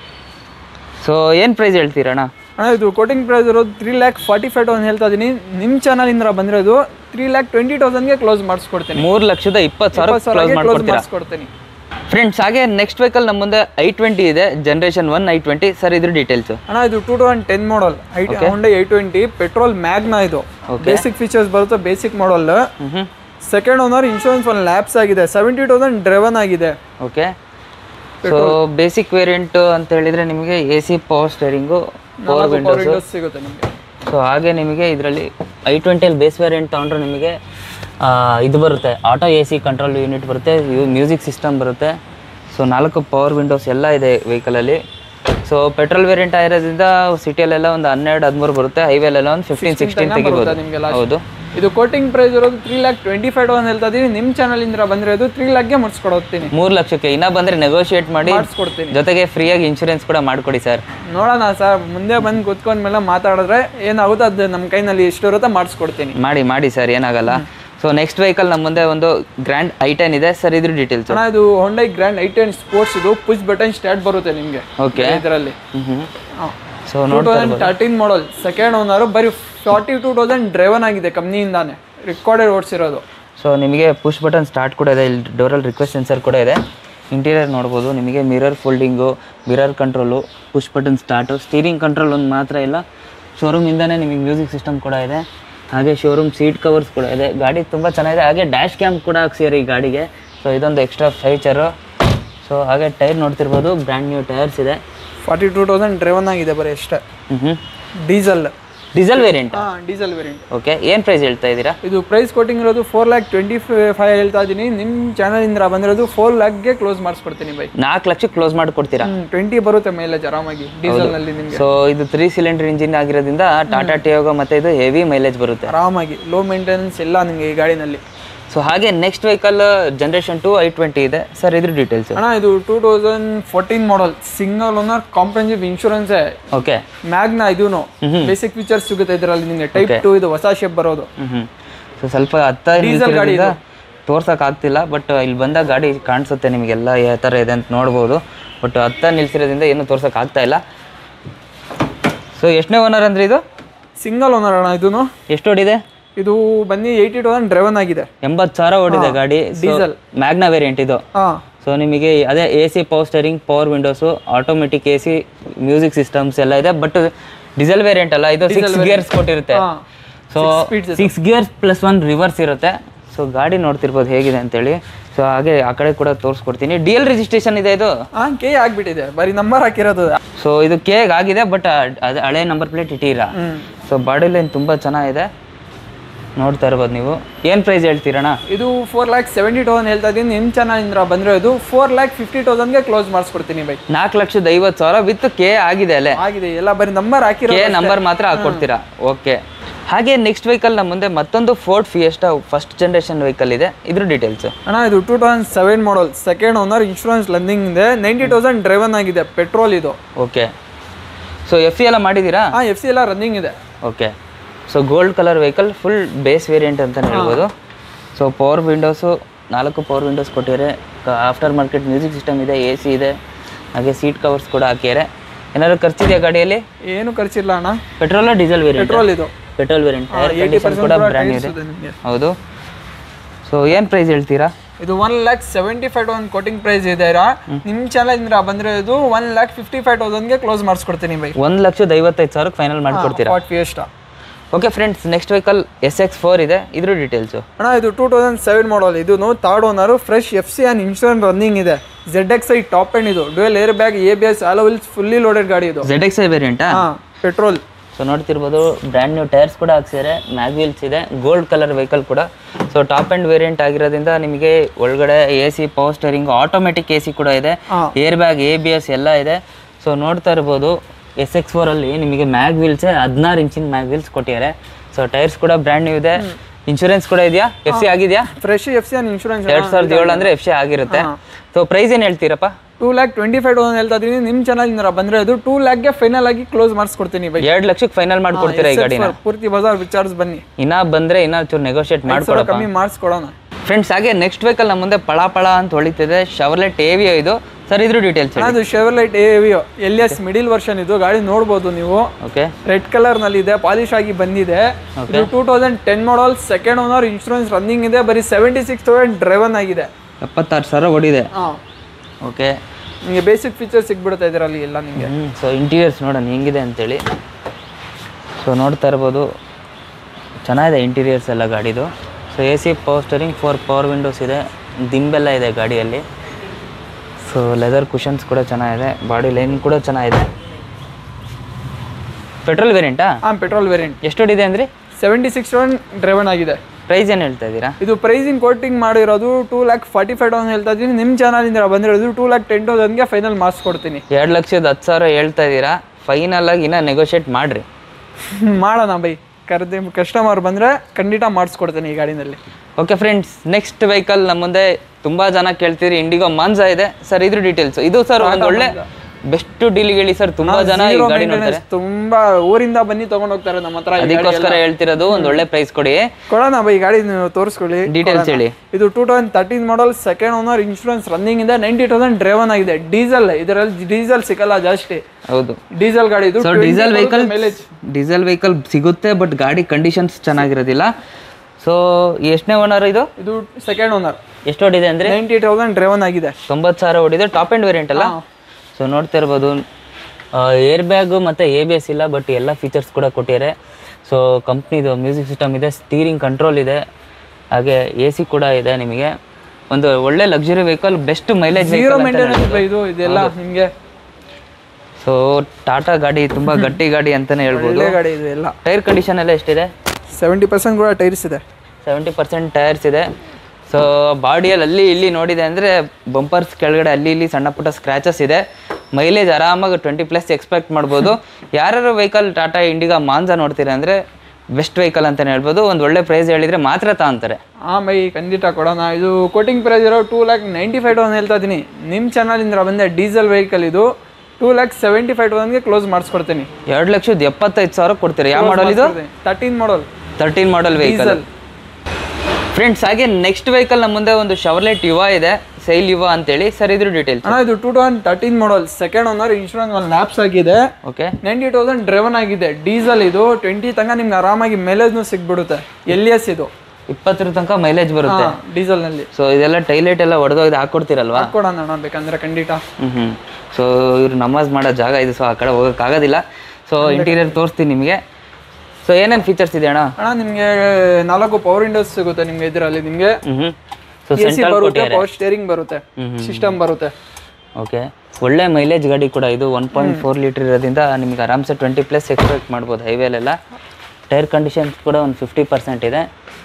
ಸೊ ಏನು ಪ್ರೈಸ್ ಹೇಳ್ತೀರಣ್ಣ ಅಣ್ಣ ಇದು ಕೋಟಿಂಗ್ ಪ್ರೈಸ್ ಇರೋದು three lakh forty five thousand ಹೇಳ್ತಾ ಇದ್ದೀನಿ ನಿಮ್ಮ ಚಾನಲಿಂದ ಬಂದಿರೋದು ತ್ರೀ ಲ್ಯಾಕ್ ಟ್ವೆಂಟಿ ತೌಸಂಡ್ಗೆ ಕ್ಲೋಸ್ ಮಾಡಿಸ್ಕೊಡ್ತೀನಿ ಮೂರು ಲಕ್ಷದ ಇಪ್ಪತ್ತು ಸಾವಿರ ಇಪ್ಪತ್ತು ಕ್ಲೋಸ್ ಸಾವಿರಗೆ ಕ್ಲೋಸ್ ಮಾಡ್ಕೊಡ್ತೀರಾ ಮಾಡಿಸ್ಕೊಡ್ತೀನಿ ಫ್ರೆಂಡ್ಸ್ ಹಾಗೆ ನೆಕ್ಸ್ಟ್ ವೆಹಿಕಲ್ ನಮ್ಮ ಮುಂದೆ ಐ ಟ್ವೆಂಟಿ ಇದೆ generation one I twenty sir ಇದ್ರ ಡೀಟೇಲ್ಸು ಅಣ್ಣ ಇದು two thousand ten model I Hyundai eight twenty petrol Magna ಇದು ಬೇಸಿಕ್ ಫೀಚರ್ಸ್ ಬರುತ್ತೆ ಬೇಸಿಕ್ ಮಾಡಲ್ ಹ್ಞೂ ಸೆಕೆಂಡ್ ಓನರ್ ಇನ್ಶೂರೆನ್ಸ್ ಒಂದು ಲ್ಯಾಬ್ಸ್ ಆಗಿದೆ ಸೆವೆಂಟಿ ತೌಸಂಡ್ ಡ್ರೆವನ್ ಆಗಿದೆ ಓಕೆ ಸೊ ಬೇಸಿಕ್ ವೇರಿಯಂಟ್ ಅಂತ ಹೇಳಿದ್ರೆ ನಿಮಗೆ A C power steering power power windows windows ಸಿಗುತ್ತೆ ನಿಮಗೆ ಸೊ ಹಾಗೆ ನಿಮಗೆ ಇದರಲ್ಲಿ ಐ ಟ್ವೆಂಟಿಯಲ್ಲಿ ಬೇಸ್ ವೇರಿಯಂಟ್ ತೊಗೊಂಡ್ರೆ ನಿಮಗೆ ಆ, ಇದು ಬರುತ್ತೆ auto A C control unit ಬರುತ್ತೆ ಮ್ಯೂಸಿಕ್ ಸಿಸ್ಟಮ್ ಬರುತ್ತೆ ಸೊ ನಾಲ್ಕು ಪವರ್ ವಿಂಡೋಸ್ ಎಲ್ಲ ಇದೆ ವೆಹಿಕಲಲ್ಲಿ ಸೊ ಪೆಟ್ರೋಲ್ ವೇರಿಯಂಟ್ ಆಗಿರೋದ್ರಿಂದ ಸಿಟಿಯಲ್ಲೆಲ್ಲ ಒಂದು ಹನ್ನೆರಡು ಹದಿಮೂರು ಬರುತ್ತೆ ಹೈವೇಲೆಲ್ಲ ಒಂದು ಫಿಫ್ಟೀನ್ ಸಿಕ್ಸ್ಟೀನ್ ತೆಗಿಬೋದು ನಿಮ್ಗೆಲ್ಲ ಹೌದು ಇದು ಕೋಟಿಂಗ್ ಪ್ರೈಸ್ ಇರೋದು three lakh twenty five thousand ಹೇಳ್ತಾ ಇದೀನಿ ನಿಮ್ಮ ಚಾನಲ್ ಇಂದ ಬಂದಿರೋದು ತ್ರೀ ಲ್ಯಾಕ್ಗೆ ಮುಡ್ಸ್ಕೊಡೋಗ್ತೀನಿ ಮೂರು ಲಕ್ಷಕ್ಕೆ ಇನ್ನ ಬಂದರೆ ನೆಗೋಷಿಯೇಟ್ ಮಾಡಿ ಮಾಡಿಸ್ಕೊಡ್ತೀನಿ ಜೊತೆಗೆ ಫ್ರೀಯಾಗಿ ಇನ್ಶೂರೆನ್ಸ್ ಕೂಡ ಮಾಡಿಕೊಡಿ ಸರ್ ನೋಡೋಣ ಸರ್ ಮುಂದೆ ಬಂದು ಕೂತ್ಕೊಂಡ್ಮೇಲೆ ಮಾತಾಡಿದ್ರೆ ಏನಾಗುತ್ತೆ ಅದು ನಮ್ಮ ಕೈನಲ್ಲಿ ಎಷ್ಟು ಇರುತ್ತೋ ಮಾಡಿಸ್ಕೊಡ್ತೀನಿ ಮಾಡಿ ಮಾಡಿ ಸರ್ ಏನಾಗಲ್ಲ ಸೊ ನೆಕ್ಸ್ಟ್ ವೆಹಿಕಲ್ ನಮ್ಮ ಮುಂದೆ ಒಂದು ಗ್ರ್ಯಾಂಡ್ ಐಟೆನ್ ಇದೆ ಸರ್ ಇದ್ರ ಡೀಟೇಲ್ಸ್ ಅಣ್ಣ ಇದು Hyundai grand I ten sports ಇದು ಪುಷ್ ಬಟನ್ ಸ್ಟಾರ್ಟ್ ಬರುತ್ತೆ ನಿಮಗೆ ಓಕೆ ಇದರಲ್ಲಿ so two thousand thirteen model second owner ಬರೀ ಫಾರ್ಟಿ ಟೂ ತೌಸಂಡ್ ಡ್ರೈವನ್ ಆಗಿದೆ ಕಂಪ್ನಿಯಿಂದಾನೆ ರೆಕಾರ್ಡೆಡ್ ಓಡಿಸಿರೋದು ಸೊ ನಿಮಗೆ ಪುಷ್ ಬಟನ್ ಸ್ಟಾರ್ಟ್ ಕೂಡ ಇದೆ ಇಲ್ಲಿ ಡೋರಲ್ಲಿ ರಿಕ್ವೆಸ್ಟ್ ಸೆನ್ಸರ್ ಕೂಡ ಇದೆ ಇಂಟೀರಿಯರ್ ನೋಡ್ಬೋದು ನಿಮಗೆ mirror folding mirror control push button start steering control ಒಂದು ಮಾತ್ರ ಇಲ್ಲ ಶೋರೂಮಿಂದನೇ ನಿಮಗೆ ಮ್ಯೂಸಿಕ್ ಸಿಸ್ಟಮ್ ಕೂಡ ಇದೆ ಹಾಗೆ ಶೋರೂಮ್ ಸೀಟ್ ಕವರ್ಸ್ ಕೂಡ ಇದೆ ಗಾಡಿ ತುಂಬ ಚೆನ್ನಾಗಿದೆ ಹಾಗೆ ಡ್ಯಾಶ್ ಕ್ಯಾಮ್ ಕೂಡ ಹಾಕ್ಸಿದ್ದಾರೆ ಈ ಗಾಡಿಗೆ ಸೊ ಇದೊಂದು ಎಕ್ಸ್ಟ್ರಾ ಫೀಚರು ಸೊ ಹಾಗೆ ಟೈರ್ ನೋಡ್ತಿರ್ಬೋದು ಬ್ರ್ಯಾಂಡ್ ನ್ಯೂ ಟೈರ್ಸ್ ಇದೆ ಫಾರ್ಟಿ ಟೂ ತೌಸಂಡ್ ಡ್ರೈವನ್ ಆಗಿದೆ ಬರೀ ಅಷ್ಟೇ ಹ್ಞೂ ಡೀಸೆಲ್ ಡೀಸೆಲ್ ವೇರಿಯಂಟ್ ಹಾಂ ಡೀಸೆಲ್ ವೇರಿಯಂಟ್ ಓಕೆ ಏನು ಪ್ರೈಸ್ ಹೇಳ್ತಾ ಇದ್ದೀರಾ ಇದು ಪ್ರೈಸ್ ಕೊಟ್ಟಿಂಗ್ ಇರೋದು ಫೋರ್ ಲ್ಯಾಕ್ ಟ್ವೆಂಟಿ ಫೈವ್ ಹೇಳ್ತಾ ಇದ್ದೀನಿ ನಿಮ್ಮ ಚಾನಲಿಂದ ಬಂದಿರೋದು ಫೋರ್ ಲ್ಯಾಕ್ಗೆ ಕ್ಲೋಸ್ ಮಾಡಿಸ್ಕೊಡ್ತೀನಿ ಬೈ ನಾಲ್ಕು ಲಕ್ಷಕ್ಕೆ ಕ್ಲೋಸ್ ಮಾಡಿ ಕೊಡ್ತೀರಾ ಟ್ವೆಂಟಿ ಬರುತ್ತೆ ಮೈಲೇಜ್ ಆರಾಮಾಗಿ ಡೀಸೆಲ್ನಲ್ಲಿ ನಿಮಗೆ ಸೊ ಇದು ತ್ರೀ ಸಿಲಿಂಡರ್ ಇಂಜಿನ್ ಆಗಿರೋದ್ರಿಂದ ಟಾಟಾ ಟಿಯೋಗ ಮತ್ತೆ ಇದು ಹೆವಿ ಮೈಲೇಜ್ ಬರುತ್ತೆ ಆರಾಮಾಗಿ ಲೋ ಮೇಂಟೆನೆನ್ಸ್ ಎಲ್ಲ ನಿಮಗೆ ಈ ಗಾಡಿನಲ್ಲಿ ಸೊ ಹಾಗೆ next vehicle generation two I twenty ಇದೆ ಸರ್ ಇದ್ರ ಡೀಟೇಲ್ಸ್ ಅಣ್ಣ ಇದು two thousand fourteen model single owner comprehensive insurance okay Magna ಇದೂನು ಬೇಸಿಕ್ ಫೀಚರ್ಸ್ ಸಿಗುತ್ತೆ ಇದರಲ್ಲಿ ನಿಮಗೆ ಟೈಪ್ ಟು ಇದು ಹೊಸ ಶೇಪ್ ಬರೋದು ಹ್ಞೂ ಸೊ ಸ್ವಲ್ಪ ಹತ್ತ ತೋರ್ಸಕ್ ಆಗ್ತಿಲ್ಲ ಬಟ್ ಇಲ್ಲಿ ಬಂದಾಗ ಗಾಡಿ ಕಾಣಿಸುತ್ತೆ ನಿಮಗೆಲ್ಲ ಯಾವ ಥರ ಇದೆ ಅಂತ ನೋಡ್ಬೋದು ಬಟ್ ಹತ್ತ ನಿಲ್ಸಿರೋದ್ರಿಂದ ಏನು ತೋರ್ಸಕ್ ಆಗ್ತಾ ಇಲ್ಲ ಸೊ ಎಷ್ಟನೇ ಓನರ್ ಅಂದ್ರೆ ಇದು ಸಿಂಗಲ್ ಓನರ್ ಅಣ್ಣ ಇದೂನು ಎಷ್ಟು ಓಡಿದೆ ಇದು ಬನ್ನಿ ಏಯ್ಟಿ ತೌಸಂಡ್ ಡ್ರೈವನ್ ಆಗಿದೆ ಎಂಬತ್ತು ಸಾವಿರ ಓಡಿದೆ ಗಾಡಿ ಡೀಸೆಲ್ ಮ್ಯಾಗ್ನಾ ವೇರಿಯಂಟ್ ಇದು ಹಾಂ ಸೊ ನಿಮಗೆ ಅದೇ A C power steering power windows automatic A C music systems ಎಲ್ಲ ಇದೆ ಬಟ್ ಡೀಸೆಲ್ ವೇರಿಯಂಟ್ ಅಲ್ಲ ಇದು ಸಿಕ್ಸ್ ಗಿಯರ್ಸ್ ಕೊಟ್ಟಿರುತ್ತೆ ಹಾಂ so six gears plus one reverse ಇರುತ್ತೆ ಸೊ ಗಾಡಿ ನೋಡ್ತಿರ್ಬೋದು ಹೇಗಿದೆ ಅಂತೇಳಿ ಸೊ ಹಾಗೆ ಆ ಕಡೆ ಕೂಡ ತೋರಿಸ್ಕೊಡ್ತೀನಿ ಡಿ ಎಲ್ ರಿಜಿಸ್ಟ್ರೇಷನ್ ಇದೆ ಇದು ಹಾಂ ಕೆ ಆಗ್ಬಿಟ್ಟಿದೆ ಬರೀ ನಂಬರ್ ಹಾಕಿರೋದು ಸೊ ಇದು ಕೇಗ್ ಆಗಿದೆ ಬಟ್ ಅದು ಹಳೆ ನಂಬರ್ ಪ್ಲೇಟ್ ಇಟ್ಟಿರ ಹ್ಞೂ ಸೊ ಬಾಡಿ ಲೈನ್ ತುಂಬ ಚೆನ್ನಾಗಿದೆ ನೋಡ್ತಾ ಇರ್ಬೋದು ನೀವು ಏನು ಪ್ರೈಸ್ ಹೇಳ್ತೀರಣ್ಣ ಇದು ಫೋರ್ ಲ್ಯಾಕ್ ಸೆವೆಂಟಿ ತೌಸಂಡ್ ಹೇಳ್ತಾ ಇದ್ದೀನಿ ನಿಮ್ಮ ಚಾನಲಿಂದ ಬಂದಿರೋದು ಫೋರ್ ಲ್ಯಾಕ್ ಫಿಫ್ಟಿ ತೌಸಂಡ್ಗೆ ಕ್ಲೋಸ್ ಮಾಡಿಸ್ಕೊಡ್ತೀನಿ ಬೈ ನಾಲ್ಕು ಲಕ್ಷದ ಐವತ್ತು ಸಾವಿರ ವಿತ್ ಕೆ ಆಗಿದೆ ಅಲ್ಲೇ ಆಗಿದೆ ಎಲ್ಲ ಬರೀ ನಂಬರ್ ಹಾಕಿರೋ ಕೆ ನಂಬರ್ ಮಾತ್ರ ಹಾಕೊಡ್ತೀರಾ ಓಕೆ ಹಾಗೆ ನೆಕ್ಸ್ಟ್ ವೆಹಿಕಲ್ ನಮ್ಮ ಮುಂದೆ ಮತ್ತೊಂದು Ford Fiesta first generation vehicle ಇದೆ ಇದ್ರ ಡೀಟೇಲ್ಸ್ ಅಣ್ಣ ಇದು two thousand seven model second owner insurance ಲಂದಿಂಗ್ ಇದೆ ನೈಂಟಿ ತೌಸಂಡ್ ಡ್ರೈವನ್ ಆಗಿದೆ ಪೆಟ್ರೋಲ್ ಇದು ಓಕೆ ಸೊ ಎಫ್ ಸಿ ಎಲ್ಲ ಮಾಡಿದ್ದೀರಾ ಹಾಂ ಎಫ್ ಸಿ ಎಲ್ಲ ರನ್ನಿಂಗ್ ಇದೆ okay so gold colour vehicle full base variant ಅಂತಲೇ ಹೇಳ್ಬೋದು ಸೊ ಪವರ್ ವಿಂಡೋಸು ನಾಲ್ಕು ಪವರ್ ವಿಂಡೋಸ್ ಕೊಟ್ಟಿದ್ದಾರೆ ಆಫ್ಟರ್ ಮಾರ್ಕೆಟ್ ಮ್ಯೂಸಿಕ್ ಸಿಸ್ಟಮ್ ಇದೆ ಎ ಸಿ ಇದೆ ಹಾಗೆ ಸೀಟ್ ಕವರ್ಸ್ ಕೂಡ ಹಾಕಿದ್ದಾರೆ ಏನಾದ್ರು ಖರ್ಚಿದೆಯಾ ಗಾಡಿಯಲ್ಲಿ ಏನು ಖರ್ಚಿಲ್ಲ ಅಣ್ಣ ಪೆಟ್ರೋಲ ಡೀಸೆಲ್ ವೇರಿಯಂಟ್ ಪೆಟ್ರೋಲ್ ಇದು petrol variant tyre eighty condition ಕೂಡ ಬ್ರ್ಯಾಂಡ್ ಇದೆ ನಿಮಗೆ ಹೌದು ಸೊ ಏನು ಪ್ರೈಸ್ ಹೇಳ್ತೀರಾ ಇದು one lakh seventy five thousand quoting price ಇದೆ ನಿಮ್ಮ ಚಾನಲಿಂದ ಬಂದಿರೋದು ಒನ್ ಲ್ಯಾಕ್ ಫಿಫ್ಟಿ ಫೈವ್ ತೌಸಂಡ್ಗೆ ಕ್ಲೋಸ್ ಮಾಡಿಸ್ಕೊಡ್ತೀನಿ ಬೈ ಒಂದು ಲಕ್ಷದ ಐವತ್ತೈದು ಸಾವಿರಕ್ಕೆ ಫೈನಲ್ ಮಾಡಿಕೊಡ್ತೀರಾ Ford Fiesta okay friends next vehicle S X four ಇದೆ ಇದ್ರ ಡೀಟೇಲ್ಸು ಅಣ್ಣ ಇದು ಟೂ ತೌಸಂಡ್ ಸೆವೆನ್ ಮಾಡಲ್ ಇದು third owner fresh F C and insurance running ಇದೆ Z X I top end ಇದು dual air bag A B S wheels fully loaded ಗಾಡಿ ಇದು ಜೆಡ್ ಎಕ್ಸ್ ಐ ವೇರಿಯಂಟಾ ಹಾಂ ಪೆಟ್ರೋಲ್ ಸೊ ನೋಡ್ತಿರ್ಬೋದು ಬ್ರ್ಯಾಂಡ್ ನ್ಯೂ ಟೈರ್ಸ್ ಕೂಡ ಹಾಕ್ಸಿದ್ದಾರೆ ಮ್ಯಾಗ್ವೀಲ್ಸ್ ಇದೆ ಗೋಲ್ಡ್ ಕಲರ್ ವೆಹಿಕಲ್ ಕೂಡ ಸೊ ಟಾಪ್ ಆ್ಯಂಡ್ ವೇರಿಯಂಟ್ ಆಗಿರೋದ್ರಿಂದ ನಿಮಗೆ ಒಳಗಡೆ A C power steering automatic A C ಕೂಡ ಇದೆ ಹಾಂ air bag A B S ಎಲ್ಲ ಇದೆ ಸೊ ನೋಡ್ತಾ ಇರ್ಬೋದು ಎಸ್ ಎಕ್ಸ್ ಫೋರಲ್ಲಿ ನಿಮಗೆ ಮ್ಯಾಗ್ ವೀಲ್ಸೇ ಹದಿನಾರು ಇಂಚಿನ ಮ್ಯಾಗ್ ವೀಲ್ಸ್ ಕೊಟ್ಟಿದ್ದಾರೆ ಸೊ ಟೈರ್ಸ್ ಕೂಡ ಬ್ರ್ಯಾಂಡ್ ನ್ಯೂ ಇದೆ ಇನ್ಶೂರೆನ್ಸ್ ಕೂಡ ಇದೆಯಾ ಎಫ್ ಸಿ ಆಗಿದೆಯಾ fresh F C and insurance ಎರಡು ಸಾವಿರದ ಏಳು ಅಂದರೆ ಎಫ್ ಸಿ ಆಗಿರುತ್ತೆ ಸೊ ಪ್ರೈಸ್ ಏನು ಹೇಳ್ತೀರಪ್ಪ two lakh twenty five thousand ಹೇಳ್ತಾ ಇದ್ದೀನಿ ನಿಮ್ಮ ಚಾನಲಿಂದ ಬಂದರೆ ಅದು ಟೂ ಲ್ಯಾಕ್ಗೆ ಫೈನಲ್ ಆಗಿ ಕ್ಲೋಸ್ ಮಾಡಿಸ್ಕೊಡ್ತೀನಿ ಬೈ ಎರಡು ಲಕ್ಷಕ್ಕೆ ಫೈನಲ್ ಮಾಡ್ಕೊಡ್ತೀರಾ ಈ ಗಾಡಿನ ಪೂರ್ತಿ ಬಜಾರ್ ವಿಚಾರ್ಸ್ ಬನ್ನಿ ಇನ್ನ ಬಂದರೆ ಇನ್ನೂ ಚೂರು ನೆಗೋಷಿಯೇಟ್ ಸಾವಿರ ಮಾಡ್ಕೊಡಪ್ಪ ಕಮ್ಮಿ ಮಾಡಿಸ್ಕೊಡೋಣ ಫ್ರೆಂಡ್ಸ್ ಹಾಗೆ ನೆಕ್ಸ್ಟ್ ವೆಹಿಕಲ್ ನಮ್ಮ ಮುಂದೆ ಪಳ ಪಳ ಅಂತ ಹೊಳಿತಿದೆ ಶವರ್ಲೆಟ್ ಏವಿಯೋ ಇದು ಸರ್ ಇದ್ರ ಡೀಟೇಲ್ಸ್ ಹೇಳಿ ಅದು Chevrolet Aveo L S middle version ಇದು ಗಾಡಿ ನೋಡ್ಬೋದು ನೀವು ಓಕೆ ರೆಡ್ ಕಲರ್ ನಲ್ಲಿ ಇದೆ ಪಾಲಿಶ್ ಆಗಿ ಬಂದಿದೆ ಇದು two thousand ten model second owner insurance running ಇದೆ ಬರೀ ಸೆವೆಂಟಿ ಸಿಕ್ಸ್ ತೌಸಂಡ್ ಡ್ರೈವನ್ ಆಗಿದೆ ಎಪ್ಪತ್ತಾರು ಸಾವಿರ ಓಡಿದೆ ಹಾಂ ಓಕೆ ನಿಮಗೆ ಬೇಸಿಕ್ ಫೀಚರ್ ಸಿಗ್ಬಿಡುತ್ತೆ ಇದರಲ್ಲಿ ಎಲ್ಲ ನಿಮಗೆ ಹ್ಞೂ ಸೊ ಇಂಟೀರಿಯರ್ಸ್ ನೋಡೋಣ ಹೆಂಗಿದೆ ಅಂತೇಳಿ ಸೊ ನೋಡ್ತಾ ಇರ್ಬೋದು ಚೆನ್ನಾಗಿದೆ ಇಂಟೀರಿಯರ್ಸ್ ಎಲ್ಲ ಗಾಡಿದು so A C power steering four power windows ಇದೆ ದಿಂಬೆಲ್ಲ ಇದೆ ಗಾಡಿಯಲ್ಲಿ ಸೊ ಲೆದರ್ ಕುಷನ್ಸ್ ಕೂಡ ಚೆನ್ನಾಗಿದೆ ಬಾಡಿ ಲೈನ್ ಕೂಡ ಚೆನ್ನಾಗಿದೆ ಪೆಟ್ರೋಲ್ ವೇರಿಯಂಟಾ ಹಾಂ ಪೆಟ್ರೋಲ್ ವೇರಿಯಂಟ್ ಎಷ್ಟು ಹೊಡಿದೆ ಅಂದ್ರಿ ಸೆವೆಂಟಿ ಸಿಕ್ಸ್ ಒನ್ ಡ್ರೈವನ್ ಆಗಿದೆ ಪ್ರೈಸ್ ಏನು ಹೇಳ್ತಾ ಇದ್ದೀರಾ ಇದು ಪ್ರೈಸಿಂಗ್ ಕೋಟಿಂಗ್ ಮಾಡಿರೋದು two lakh forty five thousand ಹೇಳ್ತಾ ಇದ್ದೀನಿ ನಿಮ್ಮ ಚಾನಲಿಂದ ಬಂದಿರೋದು ಟೂ ಲ್ಯಾಕ್ ಟೆನ್ ತೌಸಂಡ್ಗೆ ಫೈನಲ್ ಮಾರ್ಕ್ಸ್ ಕೊಡ್ತೀನಿ ಎರಡು ಲಕ್ಷದ ಹತ್ತು ಸಾವಿರ ಹೇಳ್ತಾ ಇದ್ದೀರಾ ಫೈನಲ್ ಆಗಿ ಇನ್ನೂ ನೆಗೋಷಿಯೇಟ್ ಮಾಡಿರಿ ಮಾಡೋಣ ಬೈ ಕರೆದಿ ಕಸ್ಟಮರ್ ಬಂದರೆ ಖಂಡಿತ ಮಾಡಿಸ್ಕೊಡ್ತೀನಿ ಈ ಗಾಡಿನಲ್ಲಿ ಓಕೆ ಫ್ರೆಂಡ್ಸ್ ನೆಕ್ಸ್ಟ್ ವೆಹಿಕಲ್ ನಮ್ಮ ಮುಂದೆ ತುಂಬಾ ಜನ ಕೇಳ್ತೀರಿ ಇಂಡಿಗೋ ಮಾನ್ಸಾ ಇದೆ ಸರ್ ಇದ್ರ ಡೀಟೇಲ್ಸ್ ಇದು ಸರ್ ಒಂದು ಒಳ್ಳೆ ಬೆಸ್ಟ್ ಡೀಲ್ ಹೇಳಿ ಸರ್ ತುಂಬಾ ಜನ ಈ Zero ಗಾಡಿ ನೋಡ್ತಾರೆ maintenance, ತುಂಬಾ ಊರಿಂದ ಬನ್ನಿ ತಗೊಂಡ್ ಹೋಗ್ತಾರೆ ನಮ್ಮ ಹತ್ರ ಈ ಗಾಡಿ ಅದಕ್ಕೋಸ್ಕರ ಹೇಳ್ತಿರೋದು ಒಂದು ಒಳ್ಳೆ ಪ್ರೈಸ್ ಕೊಡಿ ಕೊಡೋಣ ಬೈ ಗಾಡಿ ನೀವು ತೋರಿಸ್ಕೊಳ್ಳಿ ಡೀಟೇಲ್ಸ್ ಹೇಳಿ ಇದು two thousand thirteen model second owner insurance running ಇಂದ ನೈಂಟಿ ತೌಸಂಡ್ ಡ್ರೈವನ್ ಆಗಿದೆ ಡೀಸೆಲ್ ಇದರಲ್ಲಿ ಡೀಸೆಲ್ ಸಿಗಲ್ಲ ಜಾಸ್ತಿ ಹೌದು ಡೀಸೆಲ್ ಗಾಡಿ ಇದು so diesel vehicle mileage diesel vehicle ಸಿಗುತ್ತೆ ಬಟ್ ಗಾಡಿ ಕಂಡೀಷನ್ಸ್ ಚೆನ್ನಾಗಿರೋದಿಲ್ಲ ಸೊ ಎಷ್ಟನೇ ಓನರ್ ಇದು ಇದು ಸೆಕೆಂಡ್ ಓನರ್ ಎಷ್ಟು ಹೊಡಿದೆ ಅಂದ್ರೆ ನೈಂಟಿ ತೌಸಂಡ್ ಡ್ರೈವನ್ ಆಗಿದೆ ತೊಂಬತ್ತು ಸಾವಿರ ಹೊಡಿದೆ ಟಾಪ್ ಆ್ಯಂಡ್ ವೇರಿಯಂಟ್ ಅಲ್ಲ ಸೊ ನೋಡ್ತಾ ಇರ್ಬೋದು ಏರ್ ಬ್ಯಾಗು ಮತ್ತು ಎ ಬಿ ಎಸ್ ಇಲ್ಲ ಬಟ್ ಎಲ್ಲ ಫೀಚರ್ಸ್ ಕೂಡ ಕೊಟ್ಟಿದ್ದಾರೆ ಸೊ ಕಂಪ್ನಿದು ಮ್ಯೂಸಿಕ್ ಸಿಸ್ಟಮ್ ಇದೆ ಸ್ಟೀರಿಂಗ್ ಕಂಟ್ರೋಲ್ ಇದೆ ಹಾಗೆ ಎ ಸಿ ಕೂಡ ಇದೆ ನಿಮಗೆ ಒಂದು ಒಳ್ಳೆ luxury vehicle best mileage zero vehicle maintenance ಇದು ಇದೆಲ್ಲ ನಿಮಗೆ ಸೊ ಟಾಟಾ ಗಾಡಿ ತುಂಬ ಗಟ್ಟಿ ಗಾಡಿ ಅಂತಲೇ ಹೇಳ್ಬೋದು ಒಳ್ಳೆ ಗಾಡಿ ಇದು ಎಲ್ಲ ಟೈರ್ ಕಂಡೀಷನ್ ಎಲ್ಲ ಎಷ್ಟಿದೆ ಸೆವೆಂಟಿ ಪರ್ಸೆಂಟ್ ಕೂಡ ಟೈರ್ಸ್ ಇದೆ ಸೆವೆಂಟಿ ಪರ್ಸೆಂಟ್ ಟೈರ್ಸ್ ಇದೆ ಸೊ ಬಾಡಿಯಲ್ಲಿ ಅಲ್ಲಿ ಇಲ್ಲಿ ನೋಡಿದೆ ಅಂದರೆ ಬಂಪರ್ಸ್ ಕೆಳಗಡೆ ಅಲ್ಲಿ ಇಲ್ಲಿ ಸಣ್ಣ ಪುಟ್ಟ ಸ್ಕ್ರ್ಯಾಚಸ್ ಇದೆ ಮೈಲೇಜ್ ಆರಾಮಾಗಿ ಟ್ವೆಂಟಿ ಪ್ಲಸ್ ಎಕ್ಸ್ಪೆಕ್ಟ್ ಮಾಡ್ಬೋದು ಯಾರ್ಯಾರು ವೆಹಿಕಲ್ ಟಾಟಾ ಇಂಡಿಗಾ ಮಾನ್ಸಾ ನೋಡ್ತೀರಾ ಅಂದರೆ ಬೆಸ್ಟ್ ವೆಹಿಕಲ್ ಅಂತಲೇ ಹೇಳ್ಬೋದು ಒಂದು ಒಳ್ಳೆ ಪ್ರೈಸ್ ಹೇಳಿದರೆ ಮಾತ್ರ ತಗೊಂತಾರೆ ಹಾಂ ಬೈ ಖಂಡಿತ ಕೊಡೋಣ ಇದು ಕೋಟಿಂಗ್ ಪ್ರೈಸ್ ಇರೋ two lakh ninety five thousand ಹೇಳ್ತಾ ಇದ್ದೀನಿ ನಿಮ್ಮ ಚಾನಲಿಂದ ಬಂದೆ ಡೀಸೆಲ್ ವೆಹಿಕಲ್ ಇದು ಟೂ ಲ್ಯಾಕ್ ಸೆವೆಂಟಿ ಫೈವ್ ತೌಸಂಡ್ಗೆ ಕ್ಲೋಸ್ ಮಾಡಿಸ್ಕೊಡ್ತೀನಿ ಎರಡು ಲಕ್ಷದ ಎಪ್ಪತ್ತೈದು ಸಾವಿರ ಕೊಡ್ತೀರಾ ಯಾವ ಮಾಡಲ್ ಇದು thirteen model thirteen model vehicle diesel friends ಹಾಗೆ ನೆಕ್ಸ್ಟ್ ವೆಹಿಕಲ್ ನಮ್ಮ ಮುಂದೆ ಒಂದು ಶವರ್ಲೆಟ್ ಯುವ ಇದೆ ಸೈಲ್ ಯುವ ಅಂತೇಳಿ ಸರ್ ಇದ್ರ ಡೀಟೇಲ್ಸ್ ಅಣ್ಣ ಇದು two thousand thirteen model second owner insurance ಒಂದು ಲ್ಯಾಪ್ಸ್ ಆಗಿದೆ ಓಕೆ ನೈಂಟಿ ತೌಸಂಡ್ ಡ್ರೈವನ್ ಆಗಿದೆ ಡೀಸೆಲ್ ಇದು ಟ್ವೆಂಟಿ ತನಕ ನಿಮ್ಗೆ ಆರಾಮಾಗಿ ಮೈಲೇಜ್ನು ಸಿಕ್ಬಿಡುತ್ತೆ ಎಲ್ ಎಸ್ ಇದು ಇಪ್ಪತ್ತರ ತನಕ ಮೈಲೇಜ್ ಬರುತ್ತೆ ಡೀಸೆಲ್ನಲ್ಲಿ ಸೊ ಇದೆಲ್ಲ ಟೈಲೈಟ್ ಎಲ್ಲ ಹೊಡೆದೋಗಿದೆ ಹಾಕ್ಕೊಡ್ತೀರಲ್ವಾ ಹಾಕ್ಕೊಡೋಣ ಅಣ್ಣ ಬೇಕಂದ್ರೆ ಖಂಡಿತ ಹ್ಮ್ ಹ್ಮ್ ಸೊ ಇವ್ರು ನಮಾಜ್ ಮಾಡೋ ಜಾಗ ಇದು ಸೊ ಆ ಕಡೆ ಹೋಗೋಕ್ಕಾಗೋದಿಲ್ಲ ಸೊ ಇಂಟೀರಿಯರ್ ತೋರಿಸ್ತೀನಿ ನಿಮಗೆ ಸೊ ಏನೇನು ಫೀಚರ್ಸ್ ಇದೆ ಅಣ್ಣ ಅಣ್ಣ ನಿಮಗೆ ನಾಲ್ಕು ಪವರ್ ವಿಂಡೋಸ್ ಸಿಗುತ್ತೆ ನಿಮ್ಗೆ ಇದರಲ್ಲಿ ನಿಮಗೆ ಹ್ಮ್ ಸೊ ಎ ಸಿ ಸೆಂಟ್ರಲ್ ಬರುತ್ತೆ ಪವರ್ ಸ್ಟೇರಿಂಗ್ ಬರುತ್ತೆ ಸಿಸ್ಟಮ್ ಬರುತ್ತೆ ಓಕೆ ಒಳ್ಳೆ ಮೈಲೇಜ್ ಗಾಡಿ ಕೂಡ ಇದು ಒನ್ ಪಾಯಿಂಟ್ ಫೋರ್ ಲೀಟರ್ ಇರೋದ್ರಿಂದ ನಿಮಗೆ ಆರಾಮ್ಸೆ ಟ್ವೆಂಟಿ ಪ್ಲಸ್ ಎಕ್ಸ್ಪೆಕ್ಟ್ ಮಾಡ್ಬೋದು ಹೈವೇಲೆಲ್ಲ ಟೈರ್ ಕಂಡೀಷನ್ಸ್ ಕೂಡ ಒಂದು ಫಿಫ್ಟಿ ಪರ್ಸೆಂಟ್ ಇದೆ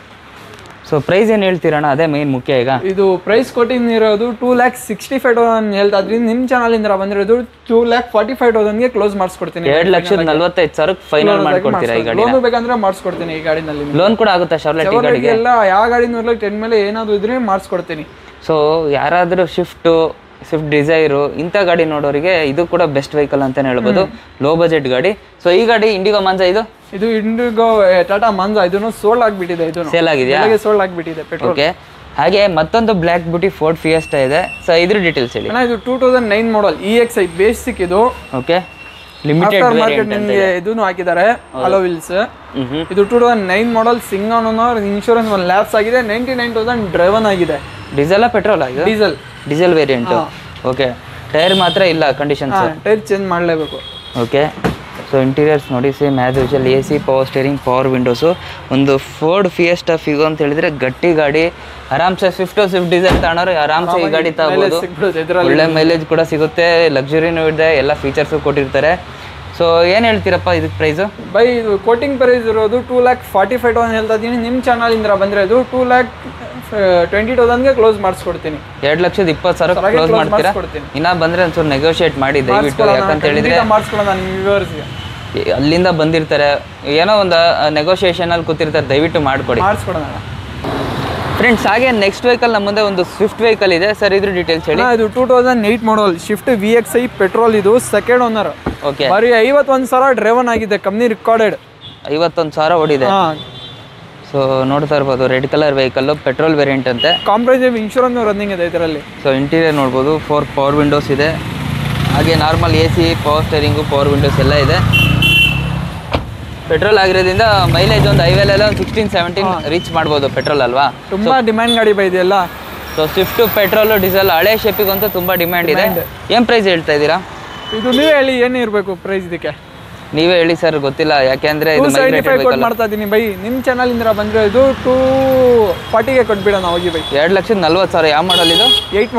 ಸೊ ಪ್ರೈಸ್ ಏನು ಹೇಳ್ತೀರಣ್ಣ ಅದೇ ಮೇನ್ ಮುಖ್ಯ ಈಗ ಇದು ಪ್ರೈಸ್ ಕೊಟ್ಟಿರೋದು two lakh sixty five thousand ಹೇಳ್ತಾ ಇದ್ರಿ ನಿಮ್ಮ ಚಾನಲಿಂದ ಬಂದಿರೋದು ಟೂ ಲ್ಯಾಕ್ ಫಾರ್ಟಿ ಫೈವ್ ತೌಸಂಡ್ಗೆ ಕ್ಲೋಸ್ ಮಾಡಿಸ್ಕೊಡ್ತೀನಿ ಎರಡು ಲಕ್ಷದ ನಲ್ವತ್ತೈದು ಸಾವಿರಕ್ಕೆ ಫೈನಲ್ ಮಾಡ್ಕೊಡ್ತೀರಾ ಈ ಗಾಡಿ ಲೋನು ಬೇಕಂದ್ರೆ ಮಾಡಿಸ್ಕೊಡ್ತೀನಿ ಈ ಗಾಡಿನಲ್ಲಿ ಲೋನ್ ಕೂಡ ಆಗುತ್ತಾ ಶಾರ್ಲೆಟ್ ಈ ಗಾಡಿಗೆ ಎಲ್ಲ ಯಾವ ಗಾಡಿನೂ ಟೆನ್ ಮೇಲೆ ಏನಾದ್ರು ಇದ್ರೆ ಮಾಡಿಸ್ಕೊಡ್ತೀನಿ ಸೊ ಯಾರಾದರೂ ಶಿಫ್ಟು ಸ್ವಿಫ್ಟ್ ಡಿಸೈರು ಇಂಥ ಗಾಡಿ ನೋಡೋರಿಗೆ ಇದು ಕೂಡ ಬೆಸ್ಟ್ ವೆಹಿಕಲ್ ಅಂತಲೇ ಹೇಳ್ಬೋದು ಲೋ ಬಜೆಟ್ ಗಾಡಿ ಸೊ ಈ ಗಾಡಿ ಇಂಡಿಗೋ ಮಾನ್ಸಾ ಇದು ಇದು ಇಂಡಿಗೋ ಟಾಟಾ ಮಾಂಜಾ ಇದನ್ನು ಸೋಲ್ಡ್ ಆಗ್ಬಿಟ್ಟಿದೆ ಇದನ್ನು ಸೇಲ್ ಆಗಿದೆಯಾ ಸೋಲ್ಡ್ ಆಗ್ಬಿಟ್ಟಿದೆ ಪೆಟ್ರೋಲ್ ಓಕೆ ಹಾಗೆ ಮತ್ತೊಂದು ಬ್ಲ್ಯಾಕ್ ಬ್ಯೂಟಿ ಫೋರ್ಡ್ ಫಿಯೆಸ್ಟಾ ಇದೆ ಸೊ ಇದ್ರ ಡೀಟೇಲ್ಸ್ ಹೇಳಿ ಅಣ್ಣ ಇದು two thousand nine model E X I basic ಇದು ಓಕೆ ಲಿಮಿಟೆಡ್ ಆಫ್ಟರ್ ಮಾರ್ಕೆಟ್ ನಿಮಗೆ ಇದನ್ನು ಹಾಕಿದ್ದಾರೆ ಅಲೋ ವಿಲ್ಸ್ ಹ್ಮ್ ಹ್ಮ್ ಇದು ಟೂ ತೌಸಂಡ್ ನೈನ್ ಮಾಡಲ್ ಸಿಂಗಾನ್ ಇನ್ಶೂರೆನ್ಸ್ ಒಂದು ಲ್ಯಾಬ್ಸ್ ಆಗಿದೆ ನೈಂಟಿ ನೈನ್ ತೌಸಂಡ್ ಡ್ರೈವನ್ ಆಗಿದೆ ಡೀಸೆಲ್ಲ ಪೆಟ್ರೋಲ್ ಇದು diesel diesel variant okay tyre ಮಾತ್ರ ಇಲ್ಲ ಕಂಡೀಷನ್ಸ್ ಟೈರ್ ಚೇಂಜ್ ಮಾಡಲೇಬೇಕು ಓಕೆ ಸೊ ಇಂಟೀರಿಯರ್ಸ್ ನೋಡಿ same as usual A C power steering power windows ಒಂದು ಫೋರ್ಡ್ ಫಿಯೆಸ್ಟಾ ಫಿಗೋ ಅಂತ ಹೇಳಿದ್ರೆ ಗಟ್ಟಿ ಗಾಡಿ ಆರಾಮ್ಸೆ ಸ್ವಿಫ್ಟು ಸ್ವಿಫ್ಟ್ ಡೀಸೆಲ್ ತಗೊಂಡ್ರೆ ಆರಾಮ್ಸೆ ಈ ಗಾಡಿ ತಗೋಬೋದು ಸಿಕ್ಬಿಡುತ್ತೆ ಇದರಲ್ಲಿ ಒಳ್ಳೆ ಮೈಲೇಜ್ ಕೂಡ ಸಿಗುತ್ತೆ ಲಕ್ಸುರಿನೂ ಇದೆ ಎಲ್ಲ ಫೀಚರ್ಸು ಕೊಟ್ಟಿರ್ತಾರೆ ಸೊ ಏನು ಹೇಳ್ತೀರಪ್ಪ ಇದಕ್ಕೆ ಪ್ರೈಸು ಬೈ ಇದು ಕೋಟಿಂಗ್ ಪ್ರೈಸ್ ಇರೋದು two lakh forty five thousand ಹೇಳ್ತಾ ಇದ್ದೀನಿ ನಿಮ್ಮ ಚಾನಲಿಂದ ಬಂದರೆ ಇದು ಟೂ ಲ್ಯಾಕ್ ಟ್ವೆಂಟಿ ತೌಸಂಡ್ಗೆ ಕ್ಲೋಸ್ ಮಾಡಿಸ್ಕೊಡ್ತೀನಿ ಎರಡು ಲಕ್ಷದ ಇಪ್ಪತ್ತು ಸಾವಿರ ಸರಾಗಿ ಕ್ಲೋಸ್ close ಮಾಡ್ತೀರಾ ಮಾಡಿಸ್ಕೊಡ್ತೀನಿ. ಇನ್ನ ಬಂದರೆ ಒಂಚೂರು ನೆಗೋಷಿಯೇಟ್ ಮಾಡಿ ದಯವಿಟ್ಟು ಯಾಕಂತ ಹೇಳಿದ್ರೆ ಮಾಡಿಸ್ಕೊಳ್ಳೋಣ ನಿಮ್ಮ ವ್ಯೂವರ್ಸ್ಗೆ ಅಲ್ಲಿಂದ ಬಂದಿರ್ತಾರೆ ಏನೋ ಒಂದು ನೆಗೋಷಿಯೇಷನಲ್ಲಿ ಕೂತಿರ್ತಾರೆ ದಯವಿಟ್ಟು ಮಾಡಿಕೊಡಿ ಮಾಡಿಸ್ಕೊಡೋಣ ಫ್ರೆಂಡ್ಸ್ ಹಾಗೆ ನೆಕ್ಸ್ಟ್ ವೆಹಿಕಲ್ ನಮ್ಮ ಮುಂದೆ ಒಂದು ಸ್ವಿಫ್ಟ್ ವೆಹಿಕಲ್ ಇದೆ ಸರ್ ಇದ್ರ ಡೀಟೇಲ್ಸ್ ಹೇಳಿ ಅಣ್ಣ, ಇದು two thousand eight model Swift V X I petrol ಇದು ಸೆಕೆಂಡ್ ಓನರ್ ಓಕೆ ಬರೀ ಐವತ್ತೊಂದು ಸಾವಿರ ಡ್ರೈವನ್ ಆಗಿದೆ ಕಂಪ್ನಿ ರಿಕಾರ್ಡೆಡ್ ಐವತ್ತೊಂದು ಸಾವಿರ ಓಡಿದೆ ಹಾಂ ಸೊ ನೋಡ್ತಾ ಇರ್ಬೋದು red colour vehicle petrol variant ಅಂತೆ ಕಾಂಪ್ರೈಸಿವ್ ಇನ್ಶೂರೆನ್ಸ್ ರನ್ನಿಂಗ್ ಇದೆ ಇದರಲ್ಲಿ ಸೊ ಇಂಟೀರಿಯರ್ ನೋಡ್ಬೋದು ಫೋರ್ ಪವರ್ ವಿಂಡೋಸ್ ಇದೆ ಹಾಗೆ normal A C power steering power windows ಎಲ್ಲ ಇದೆ ಪೆಟ್ರೋಲ್ ಆಗಿರೋದ್ರಿಂದ ಮೈಲೇಜ್ ಒಂದು ಹೈವೇಲೆಲ್ಲ ಒಂದು ಸಿಕ್ಸ್ಟೀನ್ ಸೆವೆಂಟೀನ್ ರೀಚ್ ಮಾಡ್ಬೋದು ಪೆಟ್ರೋಲ್ ಅಲ್ವಾ ತುಂಬಾ ಡಿಮ್ಯಾಂಡ್ ಗಾಡಿ ಬೈ ಇದೆಲ್ಲ ಸೊ ಸ್ವಿಫ್ಟು ಪೆಟ್ರೋಲು ಡೀಸೆಲ್ ಹಳೆ ಶೇಪಿಗಂತೂ ತುಂಬ ಡಿಮ್ಯಾಂಡ್ ಇದೆ ಏನು ಪ್ರೈಸ್ ಹೇಳ್ತಾ ಇದ್ದೀರಾ ಇದು ನೀವೇ ಹೇಳಿ ಏನು ಇರಬೇಕು ಪ್ರೈಸ್ ಇದಕ್ಕೆ ನೀವೇ ಹೇಳಿ ಸರ್ ಗೊತ್ತಿಲ್ಲ ಯಾಕೆಂದ್ರೆ ಟೂ ಇದು ಸೆವೆಂಟಿ ಮೈಗ್ರೇಟೆಡ್ ಫೈವ್ ಕೊಟ್ಟು ವೆಹಿಕಲ್ ಮಾಡ್ತಾ ಇದ್ದೀನಿ ಬೈ ನಿಮ್ಮ ಚಾನಲಿಂದ ಬಂದರೆ ಇದು ಟೂ ಫಾರ್ಟಿಗೆ ಕೊಟ್ಬಿಡೋಣ ಹೋಗಿ ಬೈ ಎರಡು ಲಕ್ಷದ ನಲ್ವತ್ತು ಸಾವಿರ ಯಾವ ಮಾಡಲ್ ಇದು ಏಯ್ಟ್ ಮಾಡಲ್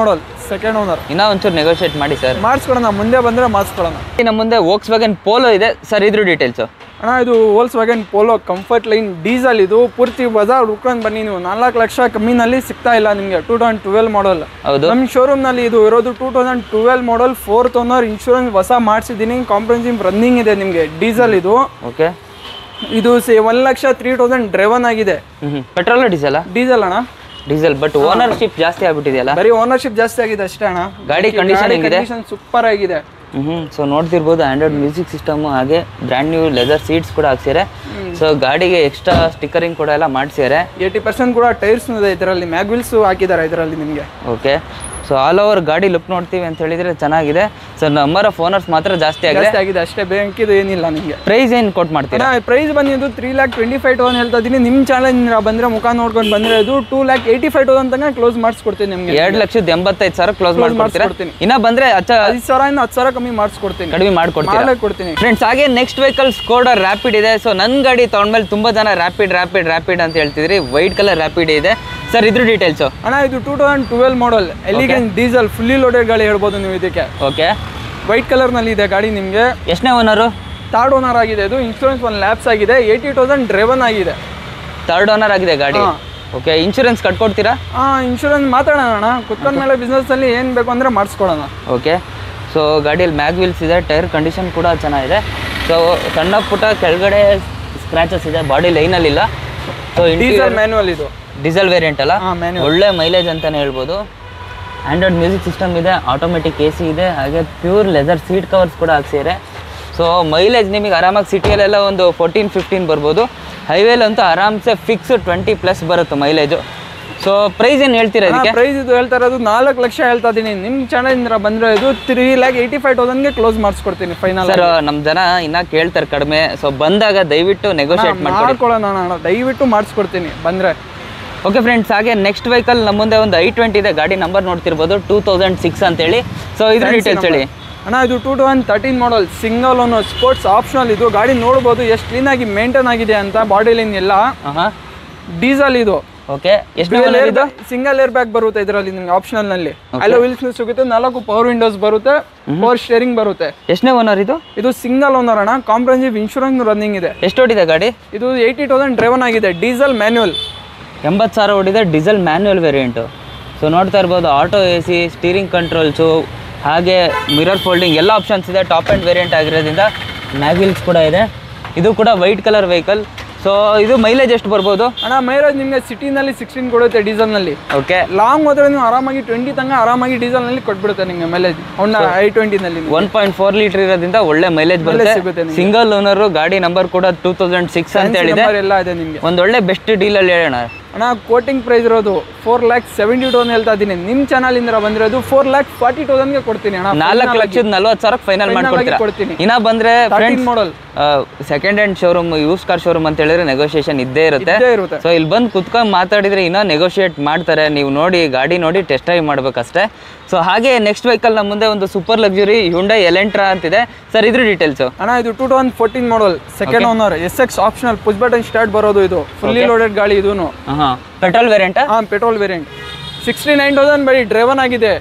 ಸೆಕೆಂಡ್ ಓನರ್ ಇನ್ನೂ ಒಂಚೂರು ನೆಗೋಷಿಯೇಟ್ ಮಾಡಿ ಸರ್ ಮಾಡಿಸ್ಕೊಡೋಣ ಮುಂದೆ ಬಂದರೆ ಮಾಡಿಸ್ಕೊಡೋಣ ನಮ್ಮ ಮುಂದೆ ವೋಕ್ಸ್ ವ್ಯಾಗನ್ ಪೋಲೋ ಇದೆ ಸರ್ ಇದ್ರ ಡೀಟೇಲ್ಸು ಅಣ್ಣ ಇದು Volkswagen Polo comfort line diesel ಇದು ಪೂರ್ತಿ ಬಜಾರ್ ಹುಡ್ಕೊಂಡು ಬನ್ನಿ ನೀವು ನಾಲ್ಕು ಲಕ್ಷ ಕಮ್ಮಿನಲ್ಲಿ ಸಿಗ್ತಾ ಇಲ್ಲ ನಿಮಗೆ ಟೂ ತೌಸಂಡ್ ಟ್ವೆಲ್ ಮಾಡಲ್ ಹೌದು ನಮ್ಮ ಶೋರೂಮ್ನಲ್ಲಿ ಇದು ಇರೋದು two thousand twelve model fourth owner insurance ಹೊಸ ಮಾಡಿಸಿದ್ದೀನಿ ಕಾಂಪ್ರಹೆನ್ಸಿವ್ ರನ್ನಿಂಗ್ ಇದೆ ನಿಮಗೆ ಡೀಸೆಲ್ ಇದು ಓಕೆ ಇದು ಸಿ ಒನ್ ಲಕ್ಷ ತ್ರೀ ತೌಸಂಡ್ ಡ್ರೆವನ್ ಆಗಿದೆ ಹ್ಞೂ ಪೆಟ್ರೋಲ್ ಡೀಸೆಲ್ಲ ಡೀಸೆಲ್ ಅಣ್ಣ ಡೀಸೆಲ್ ಬಟ್ ಓನರ್ಶಿಪ್ ಜಾಸ್ತಿ ಆಗ್ಬಿಟ್ಟಿದೆಯಲ್ಲ ಬರೀ ಓನರ್ಶಿಪ್ ಜಾಸ್ತಿ ಆಗಿದೆ ಅಷ್ಟೇ ಅಣ್ಣ ಗಾಡಿ ಕಂಡೀಷನ್ ಹೆಂಗಿದೆ ಕಂಡೀಷನ್ ಸೂಪರ್ ಆಗಿದೆ ಹ್ಞೂ ಸೊ ನೋಡ್ತಿರ್ಬೋದು ಆಂಡ್ರಾಯ್ಡ್ ಮ್ಯೂಸಿಕ್ ಸಿಸ್ಟಮು ಹಾಗೆ ಬ್ರ್ಯಾಂಡ್ ನ್ಯೂ ಲೆದರ್ ಸೀಟ್ಸ್ ಕೂಡ ಹಾಕ್ಸಿದ್ದಾರೆ ಸೊ ಗಾಡಿಗೆ ಎಕ್ಸ್ಟ್ರಾ ಸ್ಟಿಕ್ಕರಿಂಗ್ ಕೂಡ ಎಲ್ಲ ಮಾಡಿಸಿದ್ದಾರೆ ಏಯ್ಟಿ ಪರ್ಸೆಂಟ್ ಕೂಡ ಟೈರ್ಸ್ ಇದೆ ಇದರಲ್ಲಿ ಮ್ಯಾಗ್ವಿಲ್ಸ್ ಹಾಕಿದ್ದಾರೆ ಇದರಲ್ಲಿ ನಿಮಗೆ ಓಕೆ ಸೊ ಆಲ್ ಓವರ್ ಗಾಡಿ ಲುಕ್ ನೋಡ್ತೀವಿ ಅಂತ ಹೇಳಿದ್ರೆ ಚೆನ್ನಾಗಿದೆ ಸೊ ನಂಬರ್ ಆಫ್ ಓನರ್ಸ್ ಮಾತ್ರ ಜಾಸ್ತಿ ಆಗಿದೆ ಜಾಸ್ತಿ ಆಗಿದೆ ಅಷ್ಟೇ ಬೇಕಿದು ಏನಿಲ್ಲ ನಿಮಗೆ ಪ್ರೈಸ್ ಏನು ಕೊಟ್ಟು ಮಾಡ್ತೀರಾ ಪ್ರೈಸ್ ಬಂದಿದ್ದು three lakh twenty five thousand ಹೇಳ್ತಾ ಇದ್ದೀನಿ ನಿಮ್ಮ ಚಾನಲ್ ಬಂದರೆ ಮುಖ ನೋಡ್ಕೊಂಡು ಬಂದರೆ ಇದು two lakh eighty five thousand ತನಕ ಕ್ಲೋಸ್ ಮಾಡಿಸ್ಕೊಡ್ತೀನಿ ನಿಮಗೆ ಎರಡು ಲಕ್ಷದ ಎಂಬತ್ತೈದು ಸಾವಿರ ಕ್ಲೋಸ್ ಮಾಡ್ಕೊಡ್ತೀರಾ ಮಾಡಿಸ್ಕೊಡ್ತೀನಿ. ಇನ್ನ ಬಂದ್ರೆ ಅಚ್ಚ ಐದು ಸಾವಿರದಿಂದ ಹತ್ತು ಸಾವಿರ ಕಮ್ಮಿ ಮಾಡಿಸ್ಕೊಡ್ತೀನಿ ಕಡಿಮೆ ಮಾಡ್ಕೊಡ್ತೀರಾ ಮಾಡೇ ಕೊಡ್ತೀನಿ ಫ್ರೆಂಡ್ಸ್ ಹಾಗೆ ನೆಕ್ಸ್ಟ್ ವೆಹಿಕಲ್ ಸ್ಕೋಡಾ ರ್ಯಾಪಿಡ್ ಇದೆ ಸೊ ನನ್ನ ಗಾಡಿ ತೊಗೊಂಡ್ಮೇಲೆ ತುಂಬ ಜನ ರ್ಯಾಪಿಡ್ ರ್ಯಾಪಿಡ್ ರ್ಯಾಪಿಡ್ ಅಂತ ಹೇಳ್ತಿದ್ರಿ ವೈಟ್ ಕಲರ್ ರ್ಯಾಪಿಡ್ ಇದೆ ಸರ್ ಇದ್ರ ಡೀಟೇಲ್ಸು ಅಣ್ಣ ಇದು two thousand twelve model elegance diesel fully loaded ಗಾಡಿ ಹೇಳ್ಬೋದು ನೀವು ಇದಕ್ಕೆ ಓಕೆ ವೈಟ್ ಕಲರ್ನಲ್ಲಿ ಇದೆ ಗಾಡಿ ನಿಮಗೆ ಎಷ್ಟನೇ ಓನರು ಥರ್ಡ್ ಓನರ್ ಆಗಿದೆ ಇದು ಇನ್ಶೂರೆನ್ಸ್ ಒಂದು ಲ್ಯಾಬ್ಸ್ ಆಗಿದೆ ಏಯ್ಟಿ ತೌಸಂಡ್ ಡ್ರೆವನ್ ಆಗಿದೆ ಥರ್ಡ್ ಓನರ್ ಆಗಿದೆ ಗಾಡಿ ಹಾ. ಓಕೆ ಇನ್ಶೂರೆನ್ಸ್ ಕಟ್ಕೊಡ್ತೀರಾ ಹಾಂ ಇನ್ಶೂರೆನ್ಸ್ ಮಾತಾಡೋಣ ಅಣ್ಣ ಕುತ್ಕೊಂಡ ಮೇಲೆ ಬಿಸ್ನೆಸ್ಸಲ್ಲಿ ಏನು ಬೇಕು ಅಂದರೆ ಮಾಡಿಸ್ಕೊಡೋಣ ಓಕೆ ಸೊ ಗಾಡಿಯಲ್ಲಿ ಮ್ಯಾಗ್ ವೀಲ್ಸ್ ಇದೆ ಟೈರ್ ಕಂಡೀಷನ್ ಕೂಡ ಚೆನ್ನಾಗಿದೆ ಸೊ ಸಣ್ಣ ಪುಟ್ಟ ಕೆಳಗಡೆ ಸ್ಕ್ರ್ಯಾಚಸ್ ಇದೆ ಬಾಡಿ ಲೈನಲ್ಲಿ ಇಲ್ಲ ಸೊ ಡೀಸೆಲ್ ಮ್ಯಾನ್ಯುವಲ್ ಇದು ಡೀಸೆಲ್ ವೇರಿಯಂಟ್ ಅಲ್ಲ ಹಾಂ ಮ್ಯಾನ್ಯುವಲ್ ಒಳ್ಳೆ ಮೈಲೇಜ್ ಅಂತಲೇ ಹೇಳ್ಬೋದು ಆ್ಯಂಡ್ರಾಯ್ಡ್ ಮ್ಯೂಸಿಕ್ ಸಿಸ್ಟಮ್ ಇದೆ ಆಟೋಮೆಟಿಕ್ ಎ ಸಿ ಇದೆ ಹಾಗೆ ಪ್ಯೂರ್ ಲೆದರ್ ಸೀಟ್ ಕವರ್ಸ್ ಕೂಡ ಹಾಕ್ಸಿದ್ದಾರೆ ಸೊ ಮೈಲೇಜ್ ನಿಮಗೆ ಆರಾಮಾಗಿ ಸಿಟಿಯಲ್ಲೆಲ್ಲ ಒಂದು ಫೋರ್ಟೀನ್ ಫಿಫ್ಟೀನ್ ಬರ್ಬೋದು ಹೈವೇಲಂತೂ ಆರಾಮ್ಸೆ ಫಿಕ್ಸ್ ಟ್ವೆಂಟಿ ಪ್ಲಸ್ ಬರುತ್ತೆ ಮೈಲೇಜು ಸೊ ಪ್ರೈಸ್ ಏನು ಹೇಳ್ತೀರಾ ಇದಕ್ಕೆ ಪ್ರೈಸ್ ಇದು ಹೇಳ್ತಾ ಇರೋದು ನಾಲ್ಕು ಲಕ್ಷ ಹೇಳ್ತಾ ಇದ್ದೀನಿ ನಿಮ್ಮ ಚಾನಲಿಂದ ಬಂದರೆ ಇದು ತ್ರೀ ಲ್ಯಾಕ್ ಏಯ್ಟಿ ಫೈವ್ ತೌಸಂಡ್ಗೆ ಕ್ಲೋಸ್ ಮಾಡಿಸ್ಕೊಡ್ತೀನಿ ಫೈನಲ್ ಸರ್ ನಮ್ಮ ಜನ ಇನ್ನ ಕೇಳ್ತಾರೆ ಕಡಿಮೆ ಸೊ ಬಂದಾಗ ದಯವಿಟ್ಟು ನೆಗೋಷಿಯೇಟ್ ಮಾಡ್ಕೊಡಿ ಮಾಡ್ಕೊಳ್ಳೋಣ ಅಣ್ಣ ದಯವಿಟ್ಟು ಮಾಡಿಸ್ಕೊಡ್ತೀನಿ ಬಂದರೆ ಓಕೆ ಫ್ರೆಂಡ್ಸ್ ಹಾಗೆ ನೆಕ್ಸ್ಟ್ ವೆಹಿಕಲ್ ನಮ್ಮ ಮುಂದೆ ಒಂದು ಐ ಟ್ವೆಂಟಿ ಇದೆ ಗಾಡಿ ನಂಬರ್ ನೋಡ್ತಿರ್ಬೋದು ಟೂ ತೌಸಂಡ್ ಸಿಕ್ಸ್ ಅಂತೇಳಿ ಸೊ ಇದ್ರ ಡೀಟೇಲ್ಸ್ ಹೇಳಿ ಅಣ್ಣ ಇದು two thousand thirteen model single owner sports optional ಇದು ಗಾಡಿ ನೋಡ್ಬೋದು ಎಷ್ಟು ಕ್ಲೀನಾಗಿ ಮೇಂಟೈನ್ ಆಗಿದೆ ಅಂತ ಬಾಡಿ ಲೈನ್ ಎಲ್ಲ ಹಾಂ ಡೀಸೆಲ್ ಇದು ಓಕೆ ಎಷ್ಟು ಇದು ಸಿಂಗಲ್ ಏರ್ ಬ್ಯಾಗ್ ಬರುತ್ತೆ ಇದರಲ್ಲಿ ನಿಮ್ಗೆ ಆಪ್ಷನಲ್ ನಲ್ಲಿ ಅಲ್ಲ ವೀಲ್ಸ್ ಸಿಗುತ್ತೆ ನಾಲ್ಕು ಪವರ್ ವಿಂಡೋಸ್ ಬರುತ್ತೆ ಪವರ್ ಸ್ಟೇರಿಂಗ್ ಬರುತ್ತೆ ಎಷ್ಟನೇ ಓನರ್ ಇದು ಇದು ಸಿಂಗಲ್ ಓನರ್ ಅಣ್ಣ ಕಾಂಪ್ರಹೆನ್ಸಿವ್ ಇನ್ಶೂರೆನ್ಸ್ ರನ್ನಿಂಗ್ ಇದೆ ಎಷ್ಟು ಓಡಿದೆ ಗಾಡಿ ಇದು ಏಯ್ಟಿ ತೌಸಂಡ್ ಡ್ರೈವನ್ ಆಗಿದೆ ಡೀಸೆಲ್ ಮ್ಯಾನ್ಯುವಲ್ ಎಂಬತ್ತು ಸಾವಿರ ಓಡಿದೆ ಡೀಸೆಲ್ ಮ್ಯಾನ್ಯುವಲ್ ವೇರಿಯಂಟು ಸೊ ನೋಡ್ತಾ ಇರ್ಬೋದು auto A C steering controls ಹಾಗೆ ಮಿರರ್ ಫೋಲ್ಡಿಂಗ್ ಎಲ್ಲ ಆಪ್ಷನ್ಸ್ ಇದೆ ಟಾಪ್ ಆ್ಯಂಡ್ ವೇರಿಯಂಟ್ ಆಗಿರೋದ್ರಿಂದ ಮ್ಯಾಗ್ವಿಲ್ಸ್ ಕೂಡ ಇದೆ ಇದು ಕೂಡ ವೈಟ್ ಕಲರ್ ವೆಹಿಕಲ್ ಸೊ ಇದು ಮೈಲೇಜ್ ಎಷ್ಟು ಬರ್ಬೋದು ಅಣ್ಣ ಮೈಲೇಜ್ ನಿಮಗೆ ಸಿಟಿನಲ್ಲಿ ಸಿಕ್ಸ್ಟೀನ್ ಕೊಡುತ್ತೆ ಡೀಸೆಲ್ನಲ್ಲಿ ಓಕೆ ಲಾಂಗ್ ಹೋದ್ರೆ ನೀವು ಆರಾಮಾಗಿ ಟ್ವೆಂಟಿ ತನಕ ಆರಾಮಾಗಿ ಡೀಸೆಲ್ನಲ್ಲಿ ಕೊಟ್ಬಿಡುತ್ತೆ ನಿಮಗೆ ಮೈಲೇಜ್ ಅವ್ನ ಐ ಟ್ವೆಂಟಿನಲ್ಲಿ ಒನ್ ಪಾಯಿಂಟ್ ಫೋರ್ ಲೀಟರ್ ಇರೋದ್ರಿಂದ ಒಳ್ಳೆ ಮೈಲೇಜ್ ಬರುತ್ತೆ ಸಿಗುತ್ತೆ ನಿಮ್ಗೆ. ಸಿಂಗಲ್ ಓನರು ಗಾಡಿ ನಂಬರ್ ಕೂಡ ಟೂ ತೌಸಂಡ್ ಸಿಕ್ಸ್ ಅಂತ ಹೇಳಿದೆ ಎಲ್ಲ ಇದೆ ನಿಮಗೆ ಒಂದೊಳ್ಳೆ ಬೆಸ್ಟ್ ಡೀಲಲ್ಲಿ ಹೇಳೋಣ ಅಣ್ಣ ಕೋಟಿಂಗ್ ಪ್ರೈಸ್ ಇರೋದು ಫೋರ್ ಲ್ಯಾಕ್ ಸೆವೆಂಟಿ ತೌಸಂಡ್ ಹೇಳ್ತಾ ಇದ್ದೀನಿ ನಿಮ್ಮ ಚಾನಲಿಂದ ಬಂದಿರೋದು ಫೋರ್ ಲ್ಯಾಕ್ ಫಾರ್ಟಿ ತೌಸಂಡ್ಗೆ ಕೊಡ್ತೀನಿ ಅಣ್ಣ ನಾಲ್ಕು ಲಕ್ಷದ ನಲ್ವತ್ತು ಸಾವಿರ ಫೈನಲ್ ಮಾಡ್ಕೊಡ್ತೀರಾ ಕೊಡ್ತೀನಿ ಇನ್ನ ಬಂದ್ರೆ thirteen model second hand showroom use car showroom ಅಂತ ಹೇಳಿದ್ರೆ ನೆಗೋಷಿಯೇಷನ್ ಇದ್ದೇ ಇರುತ್ತೆ ಇದ್ದೇ ಇರುತ್ತೆ ಸೊ ಇಲ್ಲಿ ಬಂದು ಕುತ್ಕೊಂಡು ಮಾತಾಡಿದ್ರೆ ಇನ್ನೂ ನೆಗೋಷಿಯೇಟ್ ಮಾಡ್ತಾರೆ ನೀವು ನೋಡಿ ಗಾಡಿ ನೋಡಿ ಟೆಸ್ಟ್ ಡ್ರೈವ್ ಮಾಡ್ಬೇಕಷ್ಟೇ ಸೊ ಹಾಗೆ ನೆಕ್ಸ್ಟ್ ವೆಹಿಕಲ್ ನಮ್ಮ ಮುಂದೆ ಒಂದು ಸೂಪರ್ ಲಕ್ಸುರಿ ಹುಂಡೈ ಎಲೆಂಟ್ರಾ ಅಂತಿದೆ ಸರ್ ಇದ್ರ ಡೀಟೇಲ್ಸು ಅಣ್ಣ ಇದು two thousand fourteen model second owner S X optional push button start ಬರೋದು ಇದು ಫುಲ್ಲಿ ಲೋಡೆಡ್ ಗಾಡಿ ಇದೂನು ಹಾಂ ಪೆಟ್ರೋಲ್ ವೇರಿಯಂಟಾ ಹಾಂ petrol variant sixty nine thousand ಬರೀ ಡ್ರೈವನ್ ಆಗಿದೆ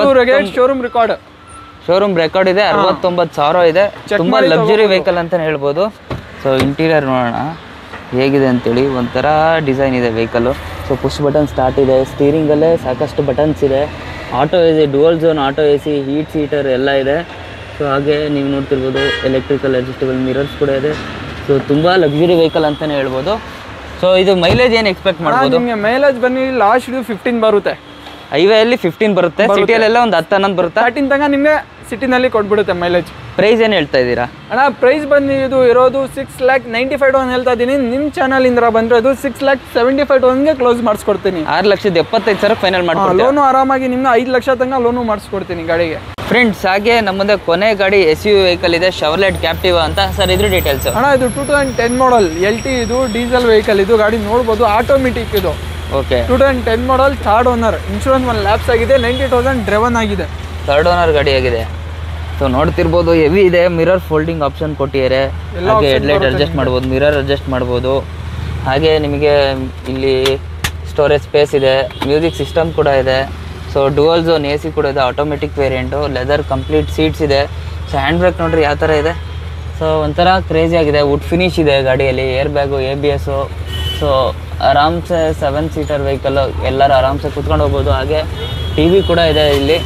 ಶೋರೂಮ್ ರೆಕಾರ್ಡ್ ಶೋರೂಮ್ ರೆಕಾರ್ಡ್ ಇದೆ ಅರವತ್ತೊಂಬತ್ತು ಸಾವಿರ ಇದೆ ತುಂಬಾ ಲಕ್ಸುರಿ ವೆಹಿಕಲ್ ಅಂತಾನೆ ಹೇಳ್ಬೋದು ಸೊ ಇಂಟೀರಿಯರ್ ನೋಡೋಣ ಹೇಗಿದೆ ಅಂತೇಳಿ ಒಂಥರ ಡಿಸೈನ್ ಇದೆ vehicle so push button start ಇದೆ ಸ್ಟೀರಿಂಗಲ್ಲೇ ಸಾಕಷ್ಟು ಬಟನ್ಸ್ ಇದೆ auto A C dual zone auto A C heat seater ಎಲ್ಲ ಇದೆ ಸೊ ಹಾಗೆ ನೀವು ನೋಡ್ತಿರ್ಬೋದು ಎಲೆಕ್ಟ್ರಿಕಲ್ ಅಡ್ಜಸ್ಟಬಲ್ ಮಿರರ್ಸ್ ಕೂಡ ಇದೆ ಸೊ ತುಂಬ ಲಕ್ಸುರಿ ವೆಹಿಕಲ್ ಅಂತಲೇ ಹೇಳ್ಬೋದು ಸೊ ಇದು ಮೈಲೇಜ್ ಏನು ಎಕ್ಸ್ಪೆಕ್ಟ್ ಮಾಡ್ಬೋದು ನಿಮಗೆ ಮೈಲೇಜ್ ಬನ್ನಿ ಲಾಸ್ಟ್ ಇದು ಫಿಫ್ಟೀನ್ ಬರುತ್ತೆ ಹೈವೇಯಲ್ಲಿ ಫಿಫ್ಟೀನ್ ಬರುತ್ತೆ ಸಿಟಿಯಲ್ಲೆಲ್ಲ ಒಂದು ಹತ್ತು ಹನ್ನೊಂದು ಬರುತ್ತಾ ತರ್ಟೀನ್ ತನಕ ನಿಮಗೆ ಸಿಟಿನಲ್ಲಿ ಕೊಟ್ಬಿಡುತ್ತೆ ಮೈಲೇಜ್ ಪ್ರೈಸ್ ಏನು ಹೇಳ್ತಾ ಇದ್ದೀರಾ ಅಣ್ಣ ಪ್ರೈಸ್ ಬಂದು ಇದು ಇರೋದು six lakh ninety five thousand ಹೇಳ್ತಾ ಇದ್ದೀನಿ ನಿಮ್ಮ ಚಾನಲಿಂದ ಬಂದಿರೋದು ಸಿಕ್ಸ್ ಲ್ಯಾಕ್ ಸೆವೆಂಟಿ ಫೈವ್ ತೌಸಂಡ್ಗೆ ಕ್ಲೋಸ್ ಮಾಡಿಸ್ಕೊಡ್ತೀನಿ ಆರು ಲಕ್ಷದ ಎಪ್ಪತ್ತೈದು ಸಾವಿರ ಫೈನಲ್ ಮಾಡ್ಕೊಡ್ತೀವಿ ಲೋನು ಆರಾಮಾಗಿ ನಿಮ್ಗೆ ಐದು ಲಕ್ಷ ತನಕ ಲೋನು ಮಾಡಿಸ್ಕೊಡ್ತೀನಿ ಗಾಡಿಗೆ ಫ್ರೆಂಡ್ಸ್ ಹಾಗೆ ನಮ್ಮ ಮುಂದೆ ಕೊನೆ ಗಾಡಿ ಎಸ್ ಯು ವೆಹಿಕಲ್ ಇದೆ ಶವರ್ಲೆಟ್ ಕ್ಯಾಪ್ಟಿವ್ ಅಂತ ಸರ್ ಇದ್ರ ಡೀಟೇಲ್ಸ್ ಅಣ್ಣ ಇದು two thousand ten model L T ಇದು ಡೀಸೆಲ್ ವೆಹಿಕಲ್ ಇದು ಗಾಡಿ ನೋಡ್ಬೋದು ಆಟೋಮೆಟಿಕ್ ಇದು okay two thousand ten model third owner insurance ಒಂದು ಲ್ಯಾಪ್ಸ್ ಆಗಿದೆ ನೈಂಟಿ ತೌಸಂಡ್ ಡ್ರೆವನ್ ಆಗಿದೆ ಥರ್ಡ್ ಓನರ್ ಗಾಡಿ ಆಗಿದೆ ಸೊ ನೋಡ್ತಿರ್ಬೋದು ಹೆವಿ ಇದೆ ಮಿರರ್ ಫೋಲ್ಡಿಂಗ್ ಆಪ್ಷನ್ ಕೊಟ್ಟಿದ್ದಾರೆ ಎಲ್ಲ ಹಾಗೆ option ಹೆಡ್ಲೈಟ್ ಬರುತ್ತೆ ಅಡ್ಜಸ್ಟ್ ಮಾಡ್ಬೋದು ಮಿರರ್ ಅಡ್ಜಸ್ಟ್ ಮಾಡ್ಬೋದು ಹಾಗೆ ನಿಮಗೆ ಇಲ್ಲಿ ಸ್ಟೋರೇಜ್ ಸ್ಪೇಸ್ ಇದೆ ಮ್ಯೂಸಿಕ್ ಸಿಸ್ಟಮ್ ಕೂಡ ಇದೆ so dual zone A C ಕೂಡ ಇದೆ automatic variant leather complete seats ಇದೆ ಸೊ ಹ್ಯಾಂಡ್ ಬ್ರೇಕ್ ನೋಡ್ರಿ ಯಾವ ಥರ ಇದೆ ಸೊ ಒಂಥರ ಕ್ರೇಜಿ ಆಗಿದೆ ವುಡ್ ಫಿನಿಶ್ ಇದೆ ಗಾಡಿಯಲ್ಲಿ air bag A B S so ಆರಾಮ್ಸೆ ಸೆವೆನ್ ಸೀಟರ್ ವೆಹಿಕಲ್ಲು ಎಲ್ಲರೂ ಆರಾಮ್ಸೆ ಕುತ್ಕೊಂಡು ಹೋಗ್ಬೋದು ಹಾಗೆ ಟಿ ವಿ ಕೂಡ ಇದೆ ಇಲ್ಲಿ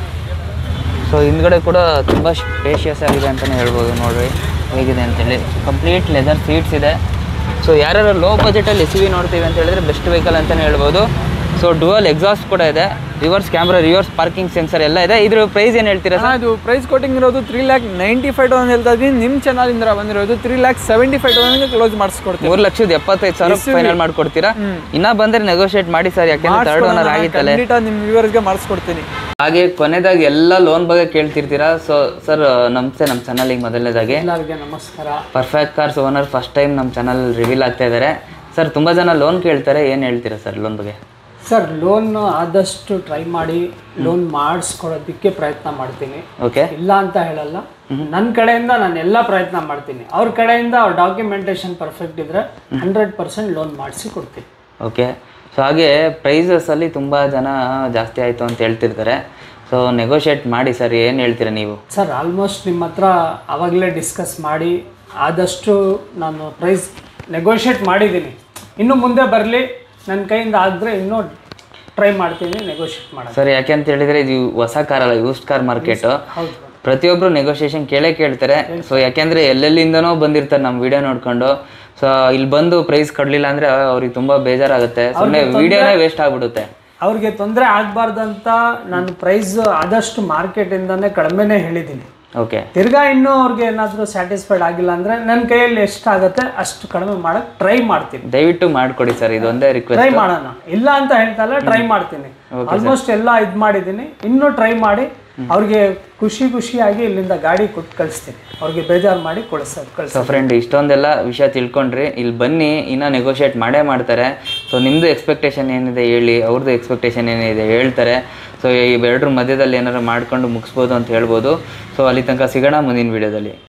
ಸೊ ಹಿಂದ್ಗಡೆ ಕೂಡ ತುಂಬ ಸ್ಪೇಷಿಯಸ್ ಆಗಿದೆ ಅಂತಲೇ ಹೇಳ್ಬೋದು ನೋಡ್ರಿ ಹೇಗಿದೆ ಅಂತೇಳಿ ಕಂಪ್ಲೀಟ್ ಲೆದರ್ ಸೀಟ್ಸ್ ಇದೆ ಸೊ ಯಾರ್ಯಾರು ಲೋ ಬಜೆಟಲ್ಲಿ ಎಸ್ ವಿ ನೋಡ್ತೀವಿ ಅಂತ ಹೇಳಿದ್ರೆ ಬೆಸ್ಟ್ ವೆಹಿಕಲ್ ಅಂತಲೇ ಹೇಳ್ಬೋದು ಸೊ ಡುವಲ್ ಎಕ್ಸಾಸ್ಟ್ ಕೂಡ ಇದೆ reverse camera reverse parking sensor ಎಲ್ಲ ಇದೆ ಇದ್ರ ಪ್ರೈಸ್ ಏನು ಹೇಳ್ತೀರಾ ಅಣ್ಣ ಇದು ಪ್ರೈಸ್ ಕೋಟಿಂಗ್ ಇರೋದು three lakh ninety five thousand ಹೇಳ್ತಾ ಇದ್ದೀನಿ ನಿಮ್ಮ ಚಾನಲಿಂದ ಬಂದಿರೋದು ತ್ರೀ ಲ್ಯಾಕ್ ಸೆವೆಂಟಿ ಫೈವ್ ತೌಸಂಡ್ಗೆ ಕ್ಲೋಸ್ ಮಾಡಿಸ್ಕೊಡ್ತೀವಿ ಮೂರು ಲಕ್ಷದ ಎಪ್ಪತ್ತೈದು ಸಾವಿರ ಫೈನಲ್ ಮಾಡ್ಕೊಡ್ತೀರಾ ಇನ್ನ ಬಂದ್ರೆ ನೆಗೋಷಿಯೇಟ್ ಮಾಡಿ ಸರ್ ಯಾಕೆಂದ್ರೆ ತರ್ಡ್ ಓನರ್ ಆಗಿತ್ತಲ್ಲ ಖಂಡಿತ ನಿಮ್ಮ ವ್ಯೂವರ್ಸ್ಗೆ ಮಾಡಿಸ್ಕೊಡ್ತೀನಿ ಹಾಗೆ ಕೊನೆದಾಗಿ ಎಲ್ಲ ಲೋನ್ ಬಗ್ಗೆ ಕೇಳ್ತಿರ್ತೀರಾ ಸೊ ಸರ್ ನಮಸ್ತೆ ನಮ್ಮ ಚಾನಲಿಗೆ ಮೊದಲನೇದಾಗಿ ಎಲ್ಲರಿಗೆ ನಮಸ್ಕಾರ Perfect Cars owner first time ನಮ್ಮ ಚಾನಲ್ ರಿವೀಲ್ ಆಗ್ತಾ ಇದ್ದಾರೆ ಸರ್ ತುಂಬ ಜನ ಲೋನ್ ಕೇಳ್ತಾರೆ ಏನು ಹೇಳ್ತೀರಾ ಸರ್ ಲೋನ್ ಬಗ್ಗೆ ಸರ್ ಲೋನ್ ಆದಷ್ಟು ಟ್ರೈ ಮಾಡಿ ಲೋನ್ ಮಾಡಿಸ್ಕೊಡೋದಕ್ಕೆ ಪ್ರಯತ್ನ ಮಾಡ್ತೀನಿ ಓಕೆ ಇಲ್ಲ ಅಂತ ಹೇಳಲ್ಲ ನನ್ನ ಕಡೆಯಿಂದ ನಾನು ಎಲ್ಲ ಪ್ರಯತ್ನ ಮಾಡ್ತೀನಿ ಅವ್ರ ಕಡೆಯಿಂದ ಅವ್ರ ಡಾಕ್ಯುಮೆಂಟೇಶನ್ ಪರ್ಫೆಕ್ಟ್ ಇದ್ರೆ ಹಂಡ್ರೆಡ್ ಪರ್ಸೆಂಟ್ ಲೋನ್ ಮಾಡಿಸಿ ಕೊಡ್ತೀನಿ ಓಕೆ ಸೊ ಹಾಗೆ ಪ್ರೈಸಸಲ್ಲಿ ತುಂಬ ಜನ ಜಾಸ್ತಿ ಆಯಿತು ಅಂತ ಹೇಳ್ತಿರ್ತಾರೆ ಸೊ ನೆಗೋಷಿಯೇಟ್ ಮಾಡಿ ಸರ್ ಏನು ಹೇಳ್ತೀರಾ ನೀವು ಸರ್ ಆಲ್ಮೋಸ್ಟ್ ನಿಮ್ಮ ಹತ್ರ ಆವಾಗಲೇ ಡಿಸ್ಕಸ್ ಮಾಡಿ ಆದಷ್ಟು ನಾನು ಪ್ರೈಸ್ ನೆಗೋಷಿಯೇಟ್ ಮಾಡಿದ್ದೀನಿ ಇನ್ನು ಮುಂದೆ ಬರಲಿ ನನ್ನ ಕೈಯಿಂದ ಆದರೆ ಇನ್ನೂ ಟ್ರೈ ಮಾಡ್ತೀನಿ ನೆಗೋಷಿಯೇಟ್ ಮಾಡೋದು ಸರ್ ಯಾಕೆ ಅಂತ ಹೇಳಿದ್ರೆ ಇದು ಹೊಸ ಕಾರ್ ಅಲ್ಲ ಯೂಸ್ಡ್ ಕಾರ್ ಮಾರ್ಕೆಟು ಹೌದು ಪ್ರತಿಯೊಬ್ರು ನೆಗೋಷಿಯೇಷನ್ ಕೇಳೇ ಕೇಳ್ತಾರೆ ಸೊ ಯಾಕೆಂದ್ರೆ ಎಲ್ಲೆಲ್ಲಿಂದನೋ ಬಂದಿರ್ತಾರೆ ನಮ್ಮ ವಿಡಿಯೋ ನೋಡ್ಕೊಂಡು ಸೊ ಇಲ್ಲಿ ಬಂದು ಪ್ರೈಸ್ ಕೊಡ್ಲಿಲ್ಲ ಅಂದ್ರೆ ಅವ್ರಿಗೆ ತುಂಬಾ ಬೇಜಾರಾಗುತ್ತೆ ಸುಮ್ಮನೆ ವಿಡಿಯೋನೇ ವೇಸ್ಟ್ ಆಗ್ಬಿಡುತ್ತೆ ಅವ್ರಿಗೆ ತೊಂದರೆ ಆಗಬಾರ್ದಂತ ನಾನು ಪ್ರೈಸ್ ಆದಷ್ಟು ಮಾರ್ಕೆಟಿಂದನೇ ಕಡಿಮೆನೇ ಹೇಳಿದ್ದೀನಿ ಓಕೆ ತಿರ್ಗಾ ಇನ್ನೂ ಅವ್ರಿಗೆ ಏನಾದರೂ ಸ್ಯಾಟಿಸ್ಫೈಡ್ ಆಗಿಲ್ಲ ಅಂದರೆ ನನ್ನ ಕೈಯಲ್ಲಿ ಎಷ್ಟಾಗುತ್ತೆ ಅಷ್ಟು ಕಡಿಮೆ ಮಾಡೋಕ್ಕೆ ಟ್ರೈ ಮಾಡ್ತೀನಿ ದಯವಿಟ್ಟು ಮಾಡ್ಕೊಡಿ ಸರ್ ಇದೊಂದೇ ಟ್ರೈ ರಿಕ್ವೆಸ್ಟ್ ಮಾಡೋಣ ಇಲ್ಲ ಅಂತ ಹೇಳ್ತಾ ಇಲ್ಲ ಟ್ರೈ ಮಾಡ್ತೀನಿ ಆಲ್ಮೋಸ್ಟ್ ಎಲ್ಲ ಇದು ಮಾಡಿದ್ದೀನಿ ಇನ್ನೂ ಟ್ರೈ ಮಾಡಿ ಅವ್ರಿಗೆ ಖುಷಿ ಖುಷಿಯಾಗಿ ಇಲ್ಲಿಂದ ಗಾಡಿ ಕೊಟ್ಟು ಕಳಿಸ್ತೀನಿ ಅವ್ರಿಗೆ ಬೇಜಾರು ಮಾಡಿ ಕಳಿಸೋದು ಕಳಿಸ್ ಸೊ ಫ್ರೆಂಡ್ ಇಷ್ಟೊಂದೆಲ್ಲ ವಿಷಯ ತಿಳ್ಕೊಂಡ್ರಿ ಇಲ್ಲಿ ಬನ್ನಿ ಇನ್ನೂ ನೆಗೋಷಿಯೇಟ್ ಮಾಡೇ ಮಾಡ್ತಾರೆ ಸೊ ನಿಮ್ಮದು ಎಕ್ಸ್ಪೆಕ್ಟೇಷನ್ ಏನಿದೆ ಹೇಳಿ ಅವ್ರದ್ದು ಎಕ್ಸ್ಪೆಕ್ಟೇಷನ್ ಏನಿದೆ ಹೇಳ್ತಾರೆ ಸೊ ಇವೆರಡರ ಮಧ್ಯದಲ್ಲಿ ಏನಾರು ಮಾಡ್ಕೊಂಡು ಮುಗಿಸ್ಬೋದು ಅಂತ ಹೇಳ್ಬೋದು ಸೊ ಅಲ್ಲಿ ತನಕ ಸಿಗೋಣ ಮುಂದಿನ ವಿಡಿಯೋದಲ್ಲಿ